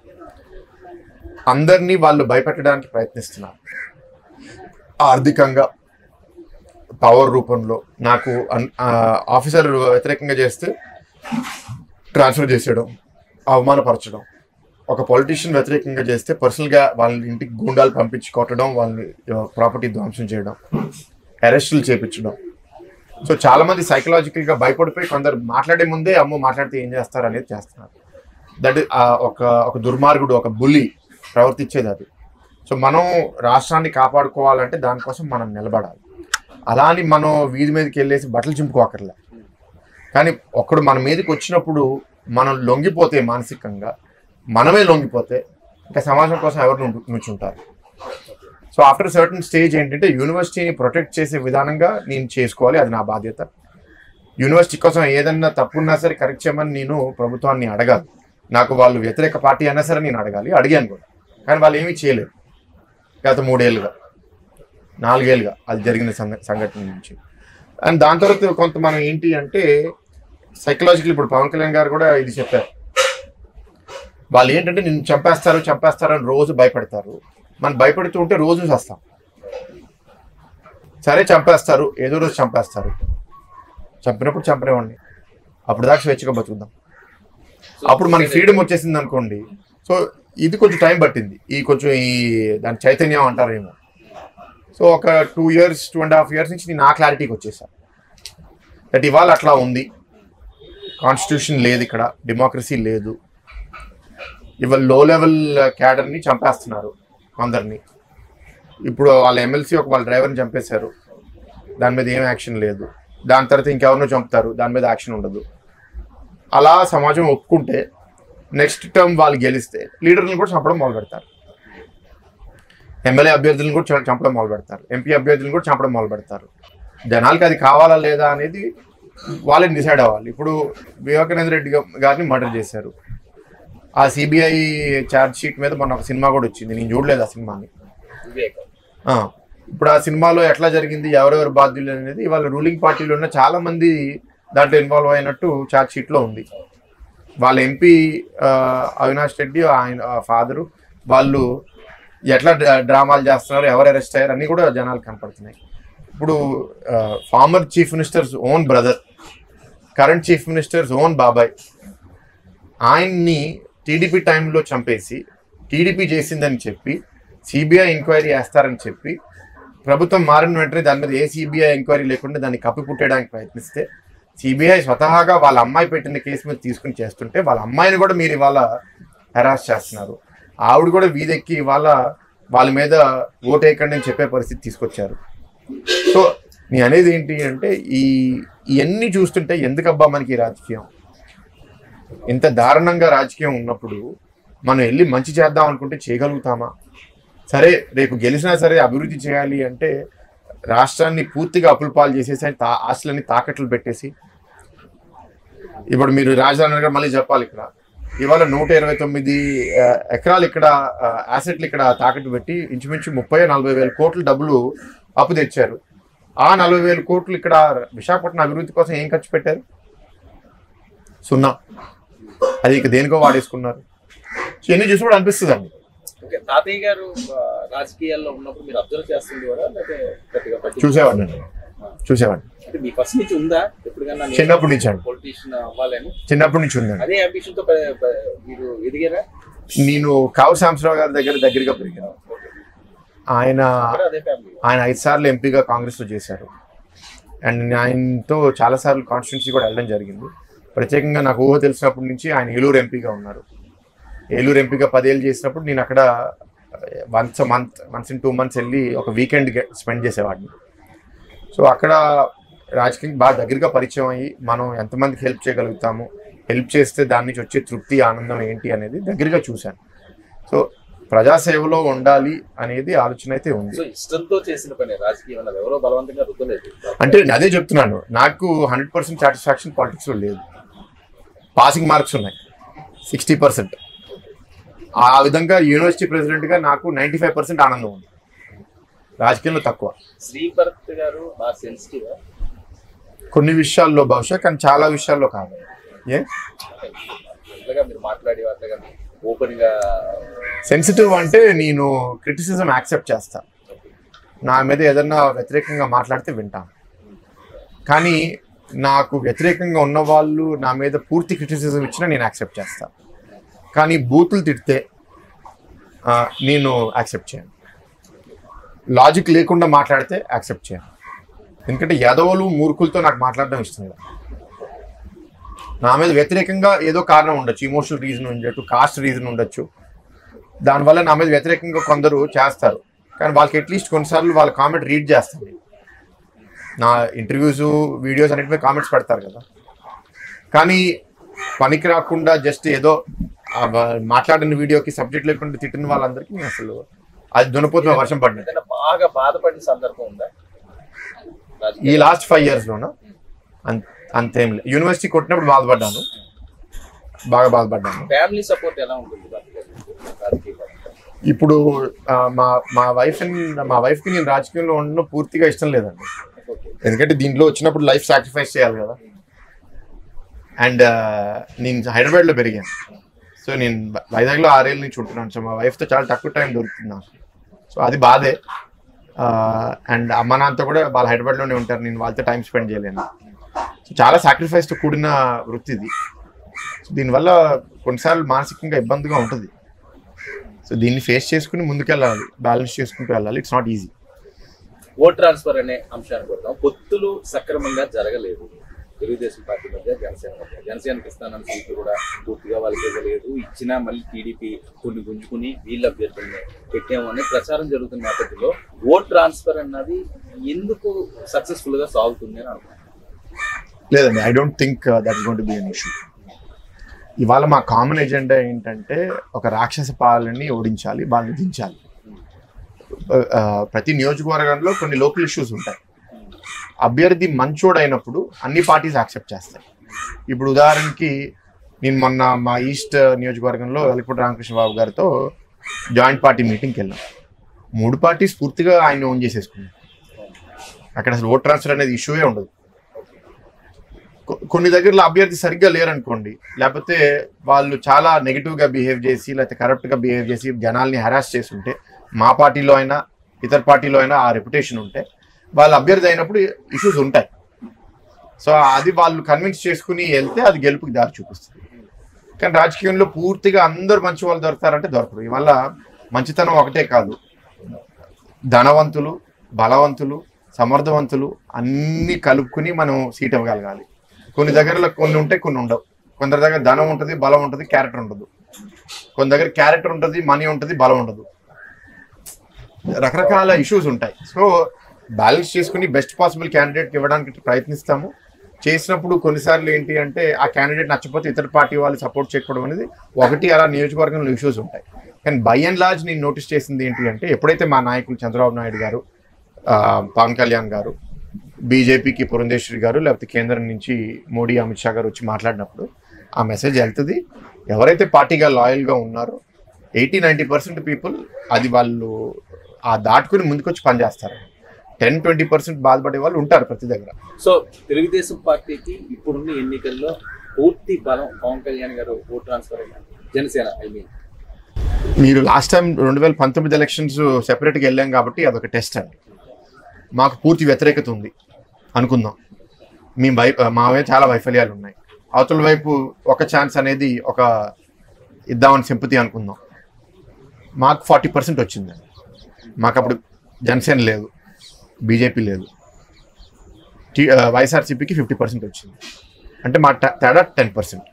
అందరినీ వాళ్ళు భయపెట్టడానికి ప్రయత్నిస్తున్నారు ఆర్థికంగా పవర్ రూపంలో నాకు అన్- ఆ, ఆఫీసర్ వ్యతిరేకంగా చేస్తే ట్రాన్స్ఫర్ చేసేయడం అవమానపరచడం ఒక పొలిటీషియన్ వ్యతిరేకంగా చేస్తే పర్సనల్గా వాళ్ళ ఇంటికి గూండాలు పంపించి కొట్టడం వాళ్ళని ప్రాపర్టీ ధ్వంసం చేయడం అరెస్టులు చేపించడం సో చాలా మంది సైకలాజికల్ గా భయపడిపోయి కొందరు మాట్లాడే ముందే అమ్మో మాట్లాడితే ఏం చేస్తారు అనేది చేస్తున్నారు దట్ ఒక ఒక దుర్మార్గుడు ఒక బుల్లి ప్రవర్తించేది అది సో మనం రాష్ట్రాన్ని కాపాడుకోవాలంటే దానికోసం మనం నిలబడాలి అలా అని మనం వీధి మీదకి వెళ్ళేసి బట్టలు చింపుకోకర్లే కానీ ఒక్కడు మన మీదకి వచ్చినప్పుడు మనం లొంగిపోతే మానసికంగా మనమే లొంగిపోతే ఇంకా సమాజం కోసం ఎవరు నుంచు- నుంచుంటారు సో ఆఫ్టర్ సర్టన్ స్టేజ్ ఏంటంటే యూనివర్సిటీని ప్రొటెక్ట్ చేసే విధానంగా నేను చేసుకోవాలి అది నా బాధ్యత యూనివర్సిటీ కోసం ఏదన్నా తప్పున్నా సరే కరెక్ట్ చేయమని నేను ప్రభుత్వాన్ని అడగాలి నాకు వాళ్ళు వ్యతిరేక పార్టీ అయినా సరే నేను అడగాలి అడిగాను కూడా కానీ వాళ్ళు ఏమీ చేయలేరు గత మూడేళ్ళుగా నాలుగేళ్ళుగా అది జరిగిన సంఘ- సంఘటన నుంచి అండ్ దాని తర్వాత కొంత మనం ఏంటి అంటే సైకలాజికల్ ఇప్పుడు పవన్ కళ్యాణ్ గారు కూడా ఇది చెప్పారు వాళ్ళు ఏంటంటే నిన్ను చంపేస్తారు చంపేస్తారు అని రోజు భయపెడతారు మనం భయపెడుతూ ఉంటే రోజు వస్తాం సరే చంపేస్తారు ఏదో రోజు చంపేస్తారు చంపినప్పుడు చంపనివ్వండి అప్పుడు దాకా స్వేచ్ఛగా బతుకుదాం అప్పుడు మనకి ఫ్రీడమ్ వచ్చేసింది అనుకోండి సో ఇది కొంచెం టైం పట్టింది ఈ కొంచెం ఈ దాని చైతన్యం అంటారేమో సో ఒక two years two and half years నుంచి నేను ఆ క్లారిటీకి వచ్చేసాను దట్ ఇవాళ అట్లా ఉంది కాన్స్టిట్యూషన్ లేదు ఇక్కడ డెమోక్రసీ లేదు ఇవాళ లో లెవెల్ క్యాడర్ని చంపేస్తున్నారు కొందరిని ఇప్పుడు వాళ్ళ ఎమ్మెల్సీ ఒక వాళ్ళ డ్రైవర్ని చంపేశారు దాని మీద ఏం యాక్షన్ లేదు దాని తర్వాత ఇంకెవరినో చంపుతారు దాని మీద యాక్షన్ ఉండదు అలా సమాజం ఒప్పుకుంటే నెక్స్ట్ టర్మ్ వాళ్ళు గెలిస్తే లీడర్లను కూడా చంపడం మొదలు పెడతారు ఎమ్మెల్యే అభ్యర్థులను కూడా చం- చంపడం మొదలు పెడతారు ఎంపీ అభ్యర్థులను కూడా చంపడం మొదలు పెడతారు జనాలకి అది కావాలా లేదా అనేది వాళ్ళని డిసైడ్ అవ్వాలి ఇప్పుడు వివేకానంద రెడ్డి గా- గారిని మర్డర్ చేశారు ఆ సిబిఐ ఛార్జ్ షీట్ మీద మొన్న ఒక సినిమా కూడా వచ్చింది నేను చూడలేదు ఆ సినిమాని వివేకం ఆ, ఇప్పుడు ఆ సినిమాలో ఎట్లా జరిగింది ఎవరెవరు బాధ్యులు అనేది ఇవాళ రూలింగ్ పార్టీలో ఉన్న చాలా మంది దాంట్లో ఇన్వాల్వ్ అయినట్టు ఛార్జ్ షీట్ లో ఉంది వాళ్ళ ఎంపీ అవినాష్ రెడ్డి ఆయన ఫాదరు వాళ్ళు ఎట్లా డ్రా- డ్రామాలు చేస్తున్నారు ఎవరు అరెస్ట్ అయ్యారు అన్నీ కూడా జనాలు కనపడుతున్నాయి ఇప్పుడు former chief minister's own brother current chief minister's own బాబాయ్ ఆయన్ని టీడీపీ టైంలో చంపేసి టీడీపీ చేసిందని చెప్పి సిబిఐ ఎంక్వైరీ వేస్తారని చెప్పి ప్రభుత్వం మారిన వెంటనే దాని మీద ఏ సిబిఐ ఎంక్వైరీ లేకుండా దాన్ని కప్పిపుట్టడానికి ప్రయత్నిస్తే సిబిఐ స్వతహాగా వాళ్ళ అమ్మాయి పెట్టిన కేసు మీద తీసుకుని చేస్తుంటే వాళ్ళ అమ్మాయిని కూడా మీరు ఇవాళ హెరాస్ చేస్తున్నారు ఆవిడ కూడా వీధెక్కి ఇవాళ వాళ్ళ మీద ఓటు వేయకండి అని చెప్పే పరిస్థితి తీసుకొచ్చారు సో నేను అనేది ఏంటి అంటే ఈ ఇవన్నీ చూస్తుంటే ఎందుకబ్బా మనకి ఈ రాజకీయం ఇంత దారుణంగా రాజకీయం ఉన్నప్పుడు మనం వెళ్ళి మంచి చేద్దాం అనుకుంటే చేయగలుగుతామా సరే రేపు గెలిచినా సరే అభివృద్ధి చేయాలి అంటే రాష్ట్రాన్ని పూర్తిగా అప్పుల పాలు చేసేసి ఆయన తా ఆస్తులన్నీ తాకట్లు పెట్టేసి ఇప్పుడు మీరు రాజధాని నగర్ మళ్ళీ చెప్పాలి ఇక్కడ ఇవాళ నూట ఇరవై తొమ్మిది ఆ, ఎకరాలు ఇక్కడ యాసెట్లు ఇక్కడ తాకట్టు పెట్టి ఇంచుమించు ముప్పై నలభై వేల కోట్ల డబ్బులు అప్పు తెచ్చారు ఆ నలభై వేల కోట్లు ఇక్కడ విశాఖపట్నం అభివృద్ధి కోసం ఏం ఖర్చు పెట్టారు సున్నా అది ఇక దేనికో వాడేసుకున్నారు సో ఇవన్నీ చూసినప్పుడు అనిపిస్తుంది అండి ఓకే తాతయ్య గారు ఆ, రాజకీయాల్లో ఉన్నప్పుడు మీరు అబ్జర్వ్ చేస్తుండేవారా లేకపోతే గట్టిగా పట్టి చూసేవాడిని అండి. చూసేవాడిని అంటే మీ ఫస్ట్ నుంచి ఉందా ఎప్పుడుకన్నా చిన్నప్పటి నుంచి అండి పొలిటీషియన్ అవ్వాలని చిన్నప్పటి నుంచి ఉందండి అదే అంబిషన్ తో ప- ప- మీరు ఎదిగారా నేను కావు సాంబశివరావు గారి దగ్గర దగ్గరగా పెరిగాను ఆయన కూడా అదే ఫ్యామిలీ ఆయన ఐదు సార్లు ఎంపీగా కాంగ్రెస్లో చేశారు అండ్ నేను ఆయనతో చాలాసార్లు కాన్స్టిట్యున్సీ కూడా వెళ్ళడం జరిగింది ప్రత్యేకంగా నాకు ఊహ తెలిసినప్పటి నుంచి ఆయన ఏలూరు ఎంపీగా ఉన్నారు ఏలూరు ఎంపీగా పదేళ్ళు చేసినప్పుడు నేను అక్కడ once month once in two months వెళ్ళి ఒక వీకెండ్ స్పెండ్ చేసేవాడిని సో అక్కడ రాజకీయం బాగా దగ్గరగా పరిచయం అయ్యి మనం ఎంతమందికి హెల్ప్ చేయగలుగుతాము హెల్ప్ చేస్తే దాని నుంచి వచ్చే తృప్తి ఆనందం ఏంటి అనేది దగ్గరగా చూశాను సో ప్రజాసేవలో ఉండాలి అనేది ఆలోచన అయితే ఉంది సో ఇష్టంతో చేసిన పని రాజకీయం అన్నది ఎవరో బలవంతంగా రుద్దలేదు అంటే నేను అదే చెప్తున్నాను నాకు హండ్రెడ్ పర్సెంట్ సాటిస్ఫాక్షన్ పాలిటిక్స్లో లేదు పాసింగ్ మార్క్స్ ఉన్నాయి సిక్స్టీ పర్సెంట్ ఆ విధంగా యూనివర్సిటీ ప్రెసిడెంట్గా నాకు నైంటీ ఫైవ్ పర్సెంట్ ఆనందం ఉంది రాజకీయంలో తక్కువ శ్రీభరత్ గారు బాగా సెన్సిటివ్ కొన్ని విషయాల్లో బహుశా కానీ చాలా విషయాల్లో కాదు ఏ ఇట్లాగా మీరు మాట్లాడే వాటిగా ఓపెన్ గా సెన్సిటివ్ అంటే నేను క్రిటిసిజం యాక్సెప్ట్ చేస్తా నా మీద ఏదన్నా వ్యతిరేకంగా మాట్లాడితే వింటాను కానీ నాకు వ్యతిరేకంగా ఉన్న వాళ్ళు నా మీద పూర్తి క్రిటిసిజం ఇచ్చినా నేను యాక్సెప్ట్ చేస్తా కానీ బూతులు తిడితే ఆ, నేను యాక్సెప్ట్ చేయను లాజిక్ లేకుండా మాట్లాడితే యాక్సెప్ట్ చేయను ఎందుకంటే యాదవులు మూర్ఖులతో నాకు మాట్లాడడం ఇష్టం లేదు నా మీద వ్యతిరేకంగా ఏదో కారణం ఉండొచ్చు ఇమోషనల్ రీజన్ ఉండొచ్చు కాస్ట్ రీజన్ ఉండొచ్చు దానివల్ల నా మీద వ్యతిరేకంగా కొందరు చేస్తారు కానీ వాళ్ళకి అట్లీస్ట్ కొన్నిసార్లు వాళ్ళ కామెంట్ రీడ్ చేస్తాను నేను. నా ఇంటర్వ్యూస్ వీడియోస్ అన్నిటి మీద కామెంట్స్ పెడతారు కదా కానీ పనికి రాకుండా జస్ట్ ఏదో ఆ వా- మాట్లాడిన వీడియోకి సబ్జెక్ట్ లేకుండా తిట్టిన వాళ్ళందరికీ నేను అసలు అది దునపోతున్న వర్షం పడినట్టు ఏదైనా బాగా బాధపడిన సందర్భం ఉందా ఈ రాజకీయ లాస్ట్ ఫైవ్ ఇయర్స్లోన అంతేం లేదు యూనివర్సిటీ కొట్టినప్పుడు బాధపడ్డాను బాగా బాధపడ్డాను ఫ్యామిలీ సపోర్ట్ ఎలా ఉంటుంది రాజకీయ రాజకీయ పరంగా? ఇప్పుడు ఆ, మా మా వైఫ్ మా వైఫ్కి నేను రాజకీయంలో ఉండడం పూర్తిగా ఇష్టం లేదండి ఓకే. ఎందుకంటే దీంట్లో వచ్చినప్పుడు లైఫ్ సాక్రిఫైస్ చేయాలి కదా అండ్ నేను హైదరాబాద్లో పెరిగాను సో నేను వై- వైజాగ్లో ఆరేళ్ళ నుంచి ఉంటున్నాను సో మా వైఫ్తో చాలా తక్కువ టైం దొరుకుతుంది నాకు సో అది బాధే అండ్ అమ్మ నాన్నతో కూడా వాళ్ళు హైదరాబాద్లోనే ఉంటారు నేను వాళ్ళతో టైం స్పెండ్ చేయలేను సో చాలా సాక్రిఫైస్తో కూడిన వృత్తి ఇది సో దీనివల్ల కొన్నిసార్లు మానసికంగా ఇబ్బందిగా ఉంటుంది సో దీన్ని ఫేస్ చేసుకుని ముందుకెళ్ళాలి బ్యాలెన్స్ చేసుకుంటూ వెళ్ళాలి it's not easy vote transfer అనే అంశానికి వద్దాం పొత్తులు సక్రమంగా జరగలేదు తెలుగుదేశం పార్టీ మధ్య జనసేన మధ్య జనసేనకి ఇస్తానన్న సీట్లు కూడా పూర్తిగా వాళ్ళకి ఇవ్వలేదు ఇచ్చినా మళ్ళీ టీడీపీ కొన్ని గుంజుకుని వీళ్ళ అభ్యర్థుల్ని పెట్టామని ప్రచారం జరుగుతున్న నేపథ్యంలో ఓట్ ట్రాన్స్ఫర్ అన్నది ఎందుకు సక్సెస్ఫుల్ గా సాగుతుంది అని అనుకుంటున్నాను లేదండి I don't think that is gonna be an issue ఇష్యూ ఇవాళ మా కామన్ ఎజెండా ఏంటంటే ఒక రాక్షస పాలనని ఓడించాలి వాళ్ళని దించాలి Uh, ప్రతి నియోజకవర్గంలో కొన్ని లోకల్ ఇష్యూస్ ఉంటాయి అభ్యర్థి మంచోడు అయినప్పుడు అన్ని పార్టీస్ యాక్సెప్ట్ చేస్తాయి ఇప్పుడు ఉదాహరణకి నేను మొన్న మా ఈస్ట్ నియోజకవర్గంలో వెలకపూడి రామకృష్ణ బాబు గారితో జాయింట్ పార్టీ మీటింగ్కి వెళ్ళాం మూడు పార్టీస్ పూర్తిగా ఆయన ఓన్ చేసేసుకున్నాయి అక్కడ అసలు ఓట్ ట్రాన్స్ఫర్ అనేది ఇష్యూయే ఉండదు కొ- కొన్ని దగ్గరలో అభ్యర్థి సరిగ్గా లేరనుకోండి లేకపోతే వాళ్ళు చాలా negative గా బిహేవ్ చేసి లేకపోతే corrupt గా బిహేవ్ చేసి జనాల్ని హెరాస్ చేసి ఉంటే మా పార్టీలో అయినా ఇతర పార్టీలో అయినా ఆ రెప్యుటేషన్ ఉంటే వాళ్ళ అభ్యర్థి అయినప్పుడు ఇష్యూస్ ఉంటాయి సో అది వాళ్ళు కన్విన్స్ చేసుకుని వెళ్తే అది గెలుపుకి దారి చూపిస్తుంది కానీ రాజకీయంలో పూర్తిగా అందరు మంచి వాళ్ళు దొరుకుతారంటే దొరకరు ఇవల్ల మంచితనం ఒకటే కాదు ధనవంతులు బలవంతులు సమర్థవంతులు అన్నీ కలుపుకుని మనం సీట్ ఇవ్వగలగాలి కొన్ని దగ్గరలో కొన్ని ఉంటాయి కొన్ని ఉండవు కొందరి దగ్గర ధనం ఉంటుంది బలం ఉంటుంది క్యారెక్టర్ ఉండదు కొన్ని దగ్గర క్యారెక్టర్ ఉంటుంది మనీ ఉంటుంది బలం ఉండదు రకరకాల ఇష్యూస్ ఉంటాయి సో బ్యాలెన్స్ చేసుకుని బెస్ట్ పాసిబుల్ క్యాండిడేట్కి ఇవ్వడానికి ప్రయత్నిస్తాము చేసినప్పుడు కొన్నిసార్లు ఏంటి అంటే ఆ క్యాండిడేట్ నచ్చకపోతే ఇతర పార్టీ వాళ్ళు సపోర్ట్ చేయకపోవడం అనేది ఒకటి అలా నియోజకవర్గంలో ఇష్యూస్ ఉంటాయి కానీ బై అండ్ లార్జ్ నేను నోటీస్ చేసింది ఏంటి అంటే ఎప్పుడైతే మా నాయకులు చంద్రబాబు నాయుడు గారు ఆ, పవన్ కళ్యాణ్ గారు బీజేపీకి పురంధేశ్వరి గారు లేకపోతే కేంద్రం నుంచి మోడీ అమిత్ షా గారు వచ్చి మాట్లాడినప్పుడు ఆ మెసేజ్ వెళ్తుంది ఎవరైతే పార్టీగా లాయల్గా ఉన్నారో ఎయిటీ నైంటీ పర్సెంట్ పీపుల్ అది వాళ్ళు ఆ దాటుకుని ముందుకొచ్చి పనిచేస్తారు టెన్ ట్వంటీ పర్సెంట్ బాధపడే వాళ్ళు ఉంటారు ప్రతి దగ్గర సో తెలుగుదేశం పార్టీకి ఇప్పుడున్న ఎన్నికల్లో పూర్తి బలం పవన్ కళ్యాణ్ గారు ఓట్ ట్రాన్స్ఫర్ అయిన జనసేన ఐ మీన్ మీరు లాస్ట్ టైం రెండు వేల పంతొమ్మిది ఎలక్షన్స్ సెపరేట్గా వెళ్ళాం కాబట్టి అదొక టెస్ట్ అండి మాకు పూర్తి వ్యతిరేకత ఉంది అనుకుందాం మీ వై మావే చాలా వైఫల్యాలు ఉన్నాయి అవతల వైపు ఒక ఛాన్స్ అనేది ఒక ఇద్దామని సింపతి అనుకుందాం మాకు ఫార్టీ పర్సెంట్ వచ్చింది మాకు అప్పుడు జనసేన లేదు బీజేపీ లేదు టీ వైఎస్ఆర్సీపీకి ఫిఫ్టీ పర్సెంట్ వచ్చింది అంటే మా ట- తేడా టెన్ పర్సెంట్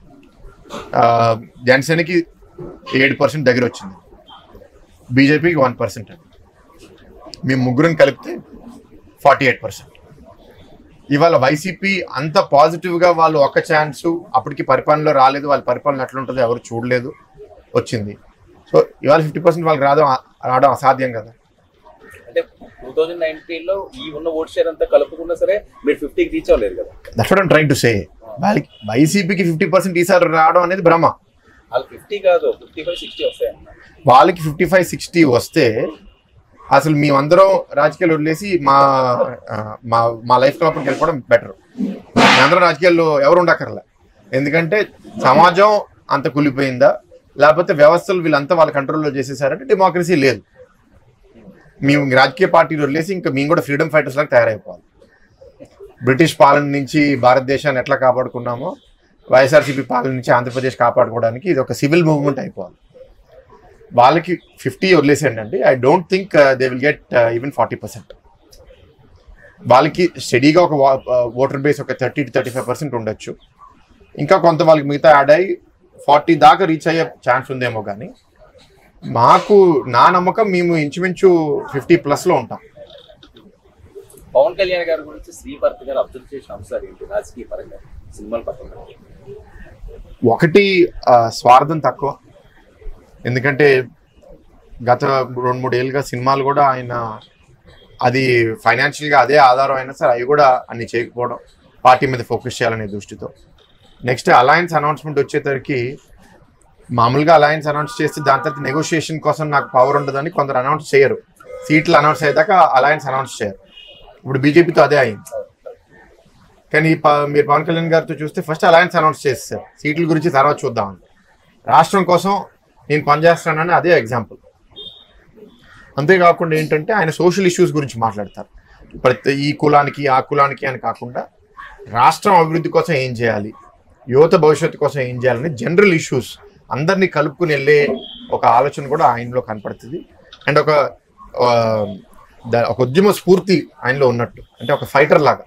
జనసేనకి ఏడు పర్సెంట్ దగ్గర వచ్చింది బీజేపీకి వన్ పర్సెంట్ అండి మేము ముగ్గురం కలిపితే ఫార్టీ ఎయిట్ పర్సెంట్ ఇవాళ వైసీపీ అంత పాజిటివ్గా వాళ్ళు ఒక ఛాన్స్ అప్పటికి పరిపాలనలో రాలేదు వాళ్ళ పరిపాలన ఎట్లుంటుందో ఎవరు చూడలేదు వచ్చింది సో ఇవాళ ఫిఫ్టీ పర్సెంట్ వాళ్ళకి రావడం రావడం అసాధ్యం కదా అంటే టూ థౌజండ్ నైన్టీన్ లో ఈ ఉన్న ఓట్ షేర్ అంతా కలుపుకున్నా సరే మీరు ఫిఫ్టీకి రీచ్ అవ్వలేదు కదా that's what trying to say వాళ్ళకి వైసీపీకి ఫిఫ్టీ పర్సెంట్ ఈసారి రావడం అనేది భ్రమ వాళ్ళు ఫిఫ్టీ కాదు ఫిఫ్టీ ఫైవ్ సిక్స్టీ వస్తాయన్న వాళ్ళకి ఫిఫ్టీ ఫైవ్ సిక్స్టీ వస్తే అసలు మేమందరం రాజకీయాలు వదిలేసి మా ఆ, మా మా లైఫ్ లోపలికి వెళ్ళిపోవడం బెటర్ మేమందరం రాజకీయాల్లో ఎవరు ఉండక్కర్లే ఎందుకంటే సమాజం అంత కూలిపోయిందా లేకపోతే వ్యవస్థలు వీళ్ళంతా వాళ్ళ కంట్రోల్లో చేసేసారంటే డెమోక్రసీ లేదు మేము రాజకీయ పార్టీలు వదిలేసి ఇంకా మేము కూడా ఫ్రీడమ్ ఫైటర్స్ లాగా తయారైపోవాలి బ్రిటిష్ పాలన నుంచి భారతదేశాన్ని ఎట్లా కాపాడుకున్నామో వైఎస్ఆర్సీపీ పాలన నుంచి ఆంధ్రప్రదేశ్ కాపాడుకోవడానికి ఇది ఒక సివిల్ మూవ్మెంట్ అయిపోవాలి వాళ్ళకి ఫిఫ్టీ వదిలేసేయండి అండి I don't think they will get even forty percent వాళ్ళకి స్టడీగా ఒక ఓటర్ బేస్ ఒక thirty to thirty five percent ఉండొచ్చు ఇంకా కొంత వాళ్ళకి మిగతా యాడ్ అయ్యి ఫార్టీ దాకా రీచ్ అయ్యే ఛాన్స్ ఉందేమో కానీ మాకు నా నమ్మకం మేము ఇంచుమించు ఫిఫ్టీ ప్లస్లో ఉంటాం పవన్ కళ్యాణ్ గారి గురించి శ్రీభర్త గారు అబ్జర్వ్ చేసిన అంశాలు ఏంటి రాజకీయ పరంగా సినిమాల పరంగా ఒకటి ఆ, స్వార్థం తక్కువ ఎందుకంటే గత రెండు మూడు ఏళ్ళుగా సినిమాలు కూడా ఆయన అది ఫైనాన్షియల్గా అదే ఆధారం అయినా సరే అవి కూడా అన్ని చేయకపోవడం పార్టీ మీద ఫోకస్ చేయాలనే దృష్టితో నెక్స్ట్ అలయన్స్ అనౌన్స్మెంట్ వచ్చేసరికి మామూలుగా అలయన్స్ అనౌన్స్ చేస్తే దాని తర్వాత నెగోషియేషన్ కోసం నాకు పవర్ ఉండదని కొందరు అనౌన్స్ చేయరు సీట్లు అనౌన్స్ అయ్యేదాకా అలయన్స్ అనౌన్స్ చేయరు ఇప్పుడు బీజేపీతో అదే అయింది కానీ ప- మీరు పవన్ కళ్యాణ్ గారితో చూస్తే ఫస్ట్ అలయన్స్ అనౌన్స్ చేస్తారు సీట్ల గురించి తర్వాత చూద్దామని రాష్ట్రం కోసం నేను పనిచేస్తానని అదే ఎగ్జాంపుల్ అంతేకాకుండా ఏంటంటే ఆయన సోషల్ ఇష్యూస్ గురించి మాట్లాడతారు ప్రతి ఈ కులానికి ఆ కులానికి అని కాకుండా రాష్ట్రం అభివృద్ధి కోసం ఏం చేయాలి యువత భవిష్యత్తు కోసం ఏం చేయాలని జనరల్ ఇష్యూస్ అందరినీ కలుపుకుని వెళ్ళే ఒక ఆలోచన కూడా ఆయనలో కనపడుతుంది అండ్ ఒక ఆ, ద- ఒక ఉద్యమ స్ఫూర్తి ఆయనలో ఉన్నట్టు అంటే ఒక ఫైటర్ లాగా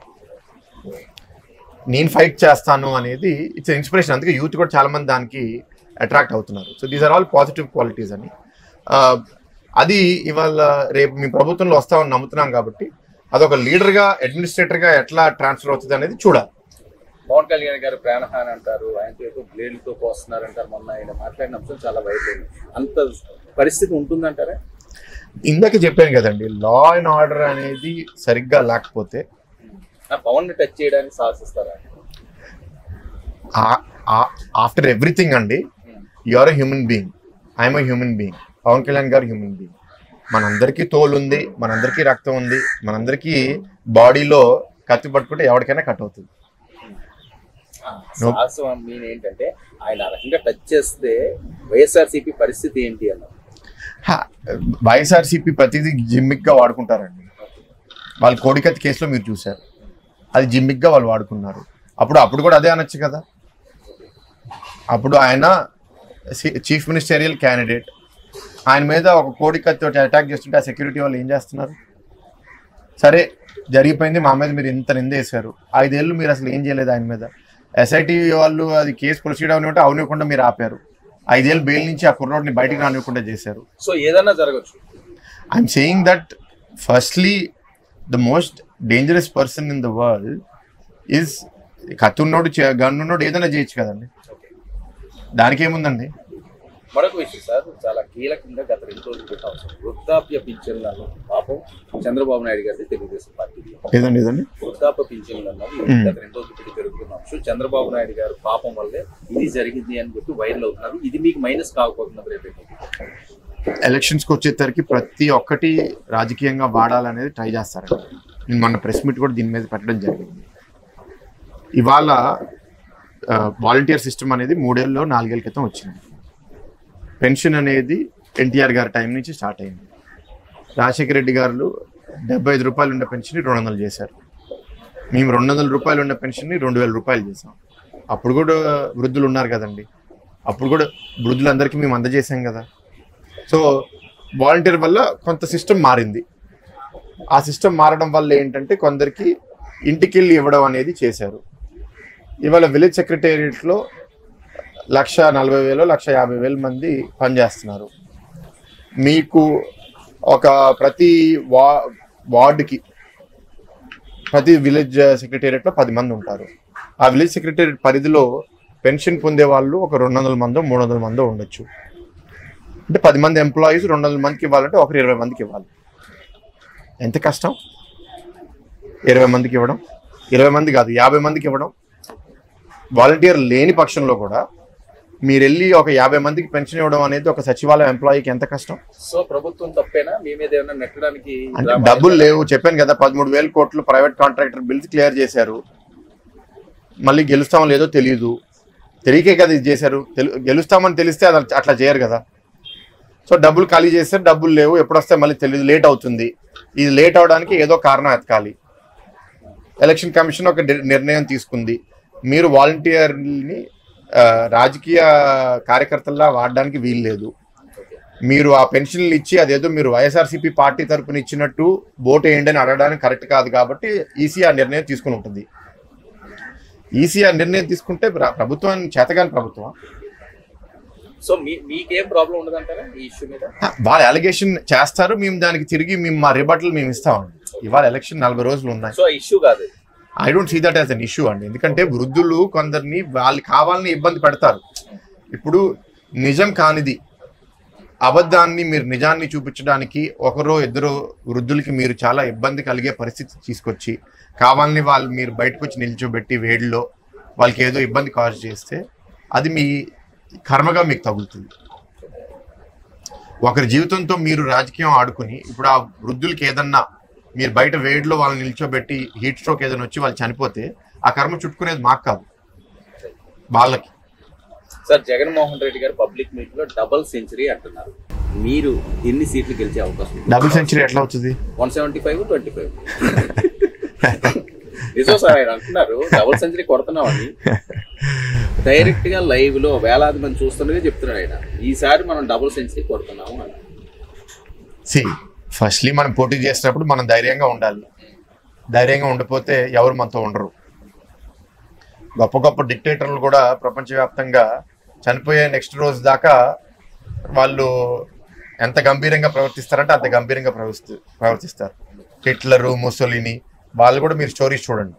నేను ఫైట్ చేస్తాను అనేది ఇట్స్ ఇన్స్పిరేషన్ అందుకే యూత్ కూడా చాలా మంది దానికి అట్రాక్ట్ అవుతున్నారు so these are all positive qualities అని ఆ, అది ఇవాళ రేపు మీ ప్రభుత్వంలో వస్తామని నమ్ముతున్నాం కాబట్టి అదొక లీడర్గా అడ్మినిస్ట్రేటర్గా ఎట్లా ట్రాన్స్ఫర్ అవుతుంది అనేది చూడాలి పవన్ కళ్యాణ్ గారు ప్రాణహాని అంటారు ఆయనతో ఏదో బ్లేడ్లతో పోస్తున్నారు అంటారు మొన్న ఆయన మాట్లాడిన అంశం చాలా వైరల్ అయింది అంత పరిస్థితి ఉంటుందంటారా ఇందాక చెప్పాను కదండి లా అండ్ ఆర్డర్ అనేది సరిగ్గా లేకపోతే ఆ పవన్ ని టచ్ చేయడానికి సాహసిస్తారా ఆఫ్టర్ ఎవ్రీథింగ్ అండి you are a human being I'm a human being Pawan Kalyan గారు హ్యూమన్ బీయింగ్ మనందరికీ తోలు ఉంది మనందరికీ రక్తం ఉంది మనందరికీ బాడీలో కత్తి పట్టుకుంటే ఎవరికైనా కట్ అవుతుంది No. సాహసం మీన్ ఏంటంటే ఆయన ఆ రకంగా టచ్ చేస్తే వైఎస్ఆర్సీపీ పరిస్థితి ఏంటి అన్నారు వైఎస్ఆర్సీపీ ప్రతిదీ జిమ్మిక్గా వాడుకుంటారండి వాళ్ళు కోడికత్తి కేసులో మీరు చూశారు అది జిమ్మిక్గా వాళ్ళు వాడుకున్నారు అప్పుడు అప్పుడు కూడా అదే అనొచ్చు కదా అప్పుడు ఆయన చీఫ్ మినిస్టేరియల్ క్యాండిడేట్ ఆయన మీద ఒక కోడికత్తి అటాక్ చేస్తుంటే ఆ సెక్యూరిటీ వాళ్ళు ఏం చేస్తున్నారు సరే జరిగిపోయింది మా మీద మీరు ఇంత నింద వేశారు ఐదేళ్ళు మీరు అసలు ఏం చేయలేదు ఆయన మీద ఎస్ఐటి వాళ్ళు అది కేసు ప్రొసీడ్ అవనివ్వంటే అవనివ్వకుండా మీరు ఆపారు ఐదేళ్ళు బెయిల్ నుంచి ఆ కుర్రోడ్ని బయటికి రానివ్వకుండా చేశారు సో ఏదన్నా జరగచ్చు I'm saying that firstly the most dangerous person in the world is కత్తి ఉన్నోడు చే- గన్ ఉన్నోడు ఏదైనా చేయొచ్చు కదండి దానికి ఏముందండి మరొక విషయం సార్ చాలా కీలకంగా గత రెండు రోజుల క్రితం వృద్ధాప్య పింఛన్లను పాపం చంద్రబాబు నాయుడు గారిది తెలుగుదేశం పార్టీ ఏదండి ఏదండి వృద్ధాప్య పింఛన్లు అన్నది Hmm. గత రెండు రోజుల క్రితం జరుగుతున్న అంశం చంద్రబాబు నాయుడు గారు పాపం వల్లే ఇది జరిగింది అని చెప్పి వైరల్ అవుతున్నారు ఇది మీకు మైనస్ కాకపోతున్నది రేపు ఎలక్షన్స్కి వచ్చేసరికి ప్రతి ఒక్కటి రాజకీయంగా వాడాలనేది ట్రై చేస్తారండి నేను మొన్న ప్రెస్ మీట్ కూడా దీని మీద పెట్టడం జరిగింది ఇవాళ వాలంటీర్ సిస్టమ్ అనేది మూడేళ్ళలో నాలుగేళ్ల క్రితం వచ్చింది పెన్షన్ అనేది ఎన్టీఆర్ గారి టైం నుంచి స్టార్ట్ అయింది రాజశేఖర రెడ్డి గారు డెబ్బై ఐదు రూపాయలు ఉన్న పెన్షన్ని రెండు వందలు చేశారు మేము రెండు వందల రూపాయలు ఉన్న పెన్షన్ని రెండు వేల రూపాయలు చేసాం అప్పుడు కూడా వృద్ధులు ఉన్నారు కదండి అప్పుడు కూడా వృద్ధులందరికీ మేము అందజేసాం కదా సో వాలంటీర్ వల్ల కొంత సిస్టమ్ మారింది ఆ సిస్టమ్ మారడం వల్ల ఏంటంటే కొందరికి ఇంటికి వెళ్ళి ఇవ్వడం అనేది చేశారు ఇవాళ విలేజ్ సెక్రటేరియట్లో లక్ష నలభై వేలు లక్ష యాభై వేల మంది పనిచేస్తున్నారు మీకు ఒక ప్రతి వా వార్డుకి ప్రతి విలేజ్ సెక్రటేరియట్లో పది మంది ఉంటారు ఆ విలేజ్ సెక్రటేరియట్ పరిధిలో పెన్షన్ పొందే వాళ్ళు ఒక రెండు వందల మందో మూడు వందల మందో ఉండొచ్చు అంటే పది మంది ఎంప్లాయీస్ రెండు వందల మందికి ఇవ్వాలంటే ఒకరు ఇరవై మందికి ఇవ్వాలి ఎంత కష్టం ఇరవై మందికి ఇవ్వడం ఇరవై మంది కాదు యాభై మందికి ఇవ్వడం వాలంటీర్ లేని పక్షంలో కూడా మీరు వెళ్ళి ఒక యాభై మందికి పెన్షన్ ఇవ్వడం అనేది ఒక సచివాలయం ఎంప్లాయీకి ఎంత కష్టం సో ప్రభుత్వం తప్పేనా మీ మీద ఏమైనా నెట్టడానికి అంటే డ్రామా డబ్బులు లేవు చెప్పాను కదా పదమూడు వేల కోట్లు ప్రైవేట్ కాంట్రాక్టర్ బిల్స్ క్లియర్ చేశారు మళ్ళీ గెలుస్తామో లేదో తెలియదు తెలియకే కదా ఇది చేశారు తెలు గెలుస్తామని తెలిస్తే అది అట్లా చేయరు కదా సో డబ్బులు ఖాళీ చేస్తే డబ్బులు లేవు ఎప్పుడు వస్తే మళ్ళీ తెలియదు లేట్ అవుతుంది ఇది లేట్ అవడానికి ఏదో కారణం ఎతకాలి ఎలక్షన్ కమిషన్ ఒక డి- నిర్ణయం తీసుకుంది మీరు వాలంటీర్ని ఆ, రాజకీయ కార్యకర్తల్లా వాడడానికి వీలు లేదు మీరు ఆ పెన్షన్లు ఇచ్చి అదేదో మీరు వైఎస్ఆర్సీపీ పార్టీ తరపున ఇచ్చినట్టు ఓటు వేయండి అని అడగడానికి కరెక్ట్ కాదు కాబట్టి ఈసీ ఆ నిర్ణయం తీసుకుని ఉంటుంది ఈసీ ఆ నిర్ణయం తీసుకుంటే ప్ర- ప్రభుత్వాన్ని చేతగాని ప్రభుత్వం సో మీ మీకేం ప్రాబ్లం ఉండదంటారా ఈ ఇష్యూ మీద వాళ్ళ అలిగేషన్ చేస్తారు మేము దానికి తిరిగి మేము మా రిబట్లు మేము ఇస్తామండి ఇవాళ ఎలక్షన్ నలభై రోజులు ఉన్నాయి సో ఇష్యూ కాదు ఇది. I don't see that as an issue అండి ఎందుకంటే వృద్ధులు కొందరిని వాళ్ళు కావాలని ఇబ్బంది పెడతారు ఇప్పుడు నిజం కానిది అబద్ధాన్ని మీరు నిజాన్ని చూపించడానికి ఒకరో ఇద్దరు వృద్ధులకి మీరు చాలా ఇబ్బంది కలిగే పరిస్థితి తీసుకొచ్చి కావాలని వాళ్ళు మీరు బయటకు వచ్చి నిల్చోబెట్టి వేడిలో వాళ్ళకి ఏదో ఇబ్బంది కాజ్ చేస్తే అది మీ కర్మగా మీకు తగులుతుంది ఒకరి జీవితంతో మీరు రాజకీయం ఆడుకుని ఇప్పుడు ఆ వృద్ధులకి ఏదన్నా మీరు బయట వేడిలో వాళ్ళని నిల్చోబెట్టి హీట్ స్ట్రోక్ ఏదైనా వచ్చి వాళ్ళు చనిపోతే ఆ కర్మ చుట్టుకునేది మాకు కాదు వాళ్ళకి సార్ జగన్మోహన్ రెడ్డి గారు పబ్లిక్ మీట్ లో డబుల్ సెంచరీ అంటున్నారు మీరు ఎన్ని సీట్లు గెలిచే అవకాశం ఉంది డబుల్ సెంచరీ ఎట్లా అవుతుంది one seventy five twenty five నిజం సార్ ఆయన అంటున్నారు డబుల్ సెంచరీ కొడుతున్నామని డైరెక్ట్ గా లైవ్ లో వేలాది మంది చూస్తుండగా చెప్తున్నాడు ఆయన ఈసారి మనం డబుల్ సెంచరీ కొడుతున్నాము అని సి ఫస్ట్లీ మనం పోటీ చేసినప్పుడు మనం ధైర్యంగా ఉండాలి ధైర్యంగా ఉండిపోతే ఎవరు మనతో ఉండరు గొప్ప గొప్ప డిక్టేటర్లు కూడా ప్రపంచవ్యాప్తంగా చనిపోయే నెక్స్ట్ రోజు దాకా వాళ్ళు ఎంత గంభీరంగా ప్రవర్తిస్తారంటే అంత గంభీరంగా ప్రవర్తి ప్రవర్తిస్తారు హిట్లరు ముసోలిని వాళ్ళు కూడా మీరు స్టోరీస్ చూడండి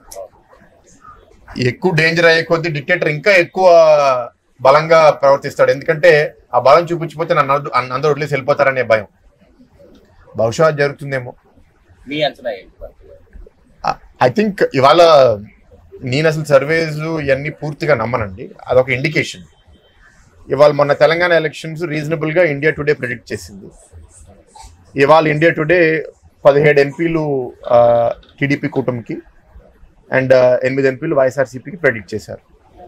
ఎక్కువ డేంజర్ అయ్యే కొద్దీ డిక్టేటర్ ఇంకా ఎక్కువ బలంగా ప్రవర్తిస్తాడు ఎందుకంటే ఆ బలం చూపించిపోతే నన్ను అందరూ- అందరూ వదిలేసి వెళ్ళిపోతారనే భయం బహుశా అది జరుగుతుందేమో మీ అంచనా ఏంటి ఐ థింక్ ఇవాళ నేను అసలు సర్వేస్ ఇవన్నీ పూర్తిగా నమ్మనండి అదొక ఇండికేషన్ ఇవాళ మొన్న తెలంగాణ ఎలక్షన్స్ రీజనబుల్ గా ఇండియా టుడే ప్రిడిక్ట్ చేసింది ఇవాళ ఇండియా టుడే పదిహేడు ఎంపీలు టీడీపీ కూటమికి అండ్ ఎనిమిది ఎంపీలు వైఎస్ఆర్సీపీకి ప్రెడిక్ట్ చేశారు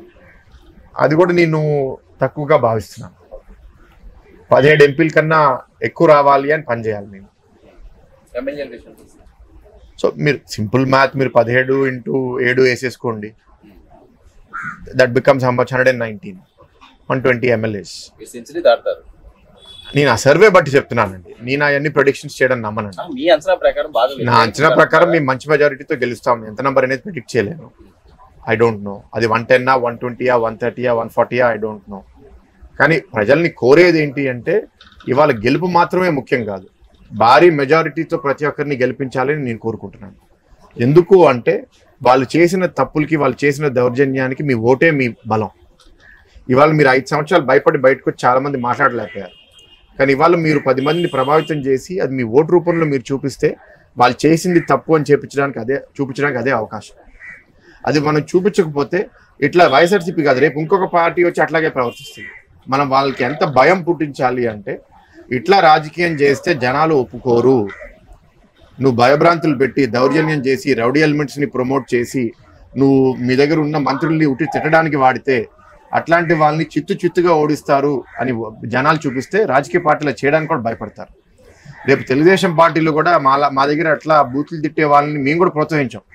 అది కూడా నేను తక్కువగా భావిస్తున్నాను పదిహేడు ఎంపీల కన్నా ఎక్కువ రావాలి అని పనిచేయాలి నేను ఎమ్మెల్యే విషయం సో మీరు సింపుల్ మ్యాథ్ మీరు పదిహేడు ఇంటూ ఏడు వేసేసుకోండి that becomes how much hundred and nineteen one twenty MLAs మీరు సెంచరీ దాటుతారు నేను ఆ సర్వే బట్టి చెప్తున్నానండి నేను అవన్నీ ప్రొడిక్షన్స్ చేయడం నమ్మనండి ఆ, మీ అంచనా ప్రకారం బాగా నా అంచనా ప్రకారం మేము మంచి మెజారిటీతో గెలుస్తాం ఎంత నెంబర్ అనేది ప్రిడిక్ట్ చేయలేను ఐ డోంట్ నో అది వన్ టెన్నా వన్ ట్వంటీయా వన్ థర్టీయా వన్ ఫార్టీయా ఐ డోంట్ నో కానీ ప్రజల్ని కోరేది ఏంటి అంటే ఇవాళ గెలుపు మాత్రమే ముఖ్యం కాదు భారీ మెజారిటీతో ప్రతి ఒక్కరిని గెలిపించాలని నేను కోరుకుంటున్నాను ఎందుకు అంటే వాళ్ళు చేసిన తప్పులకి వాళ్ళు చేసిన దౌర్జన్యానికి మీ ఓటే మీ బలం ఇవాళ మీరు ఐదు సంవత్సరాలు భయపడి బయటకు వచ్చి చాలా మంది మాట్లాడలేకపోయారు కానీ ఇవాళ మీరు పది మందిని ప్రభావితం చేసి అది మీ ఓటు రూపంలో మీరు చూపిస్తే వాళ్ళు చేసింది తప్పు అని చూపించడానికి అదే చూపించడానికి అదే అవకాశం అది మనం చూపించకపోతే ఇట్లా వైఎస్ఆర్సీపీ కాదు రేపు ఇంకొక పార్టీ వచ్చి అట్లాగే ప్రవర్తిస్తుంది మనం వాళ్ళకి ఎంత భయం పుట్టించాలి అంటే ఇట్లా రాజకీయం చేస్తే జనాలు ఒప్పుకోరు నువ్వు భయభ్రాంతులు పెట్టి దౌర్జన్యం చేసి రౌడీ ఎలిమెంట్స్ ని ప్రమోట్ చేసి నువ్వు మీ దగ్గర ఉన్న మంత్రుల్ని ఉట్టి తిట్టడానికి వాడితే అట్లాంటి వాళ్ళని చిత్తు చిత్తుగా ఓడిస్తారు అని జనాలు చూపిస్తే రాజకీయ పార్టీలు చేయడానికి కూడా భయపడతారు రేపు తెలుగుదేశం పార్టీలు కూడా మా మా దగ్గర అట్లా బూతులు తిట్టే వాళ్ళని మేము కూడా ప్రోత్సహించాం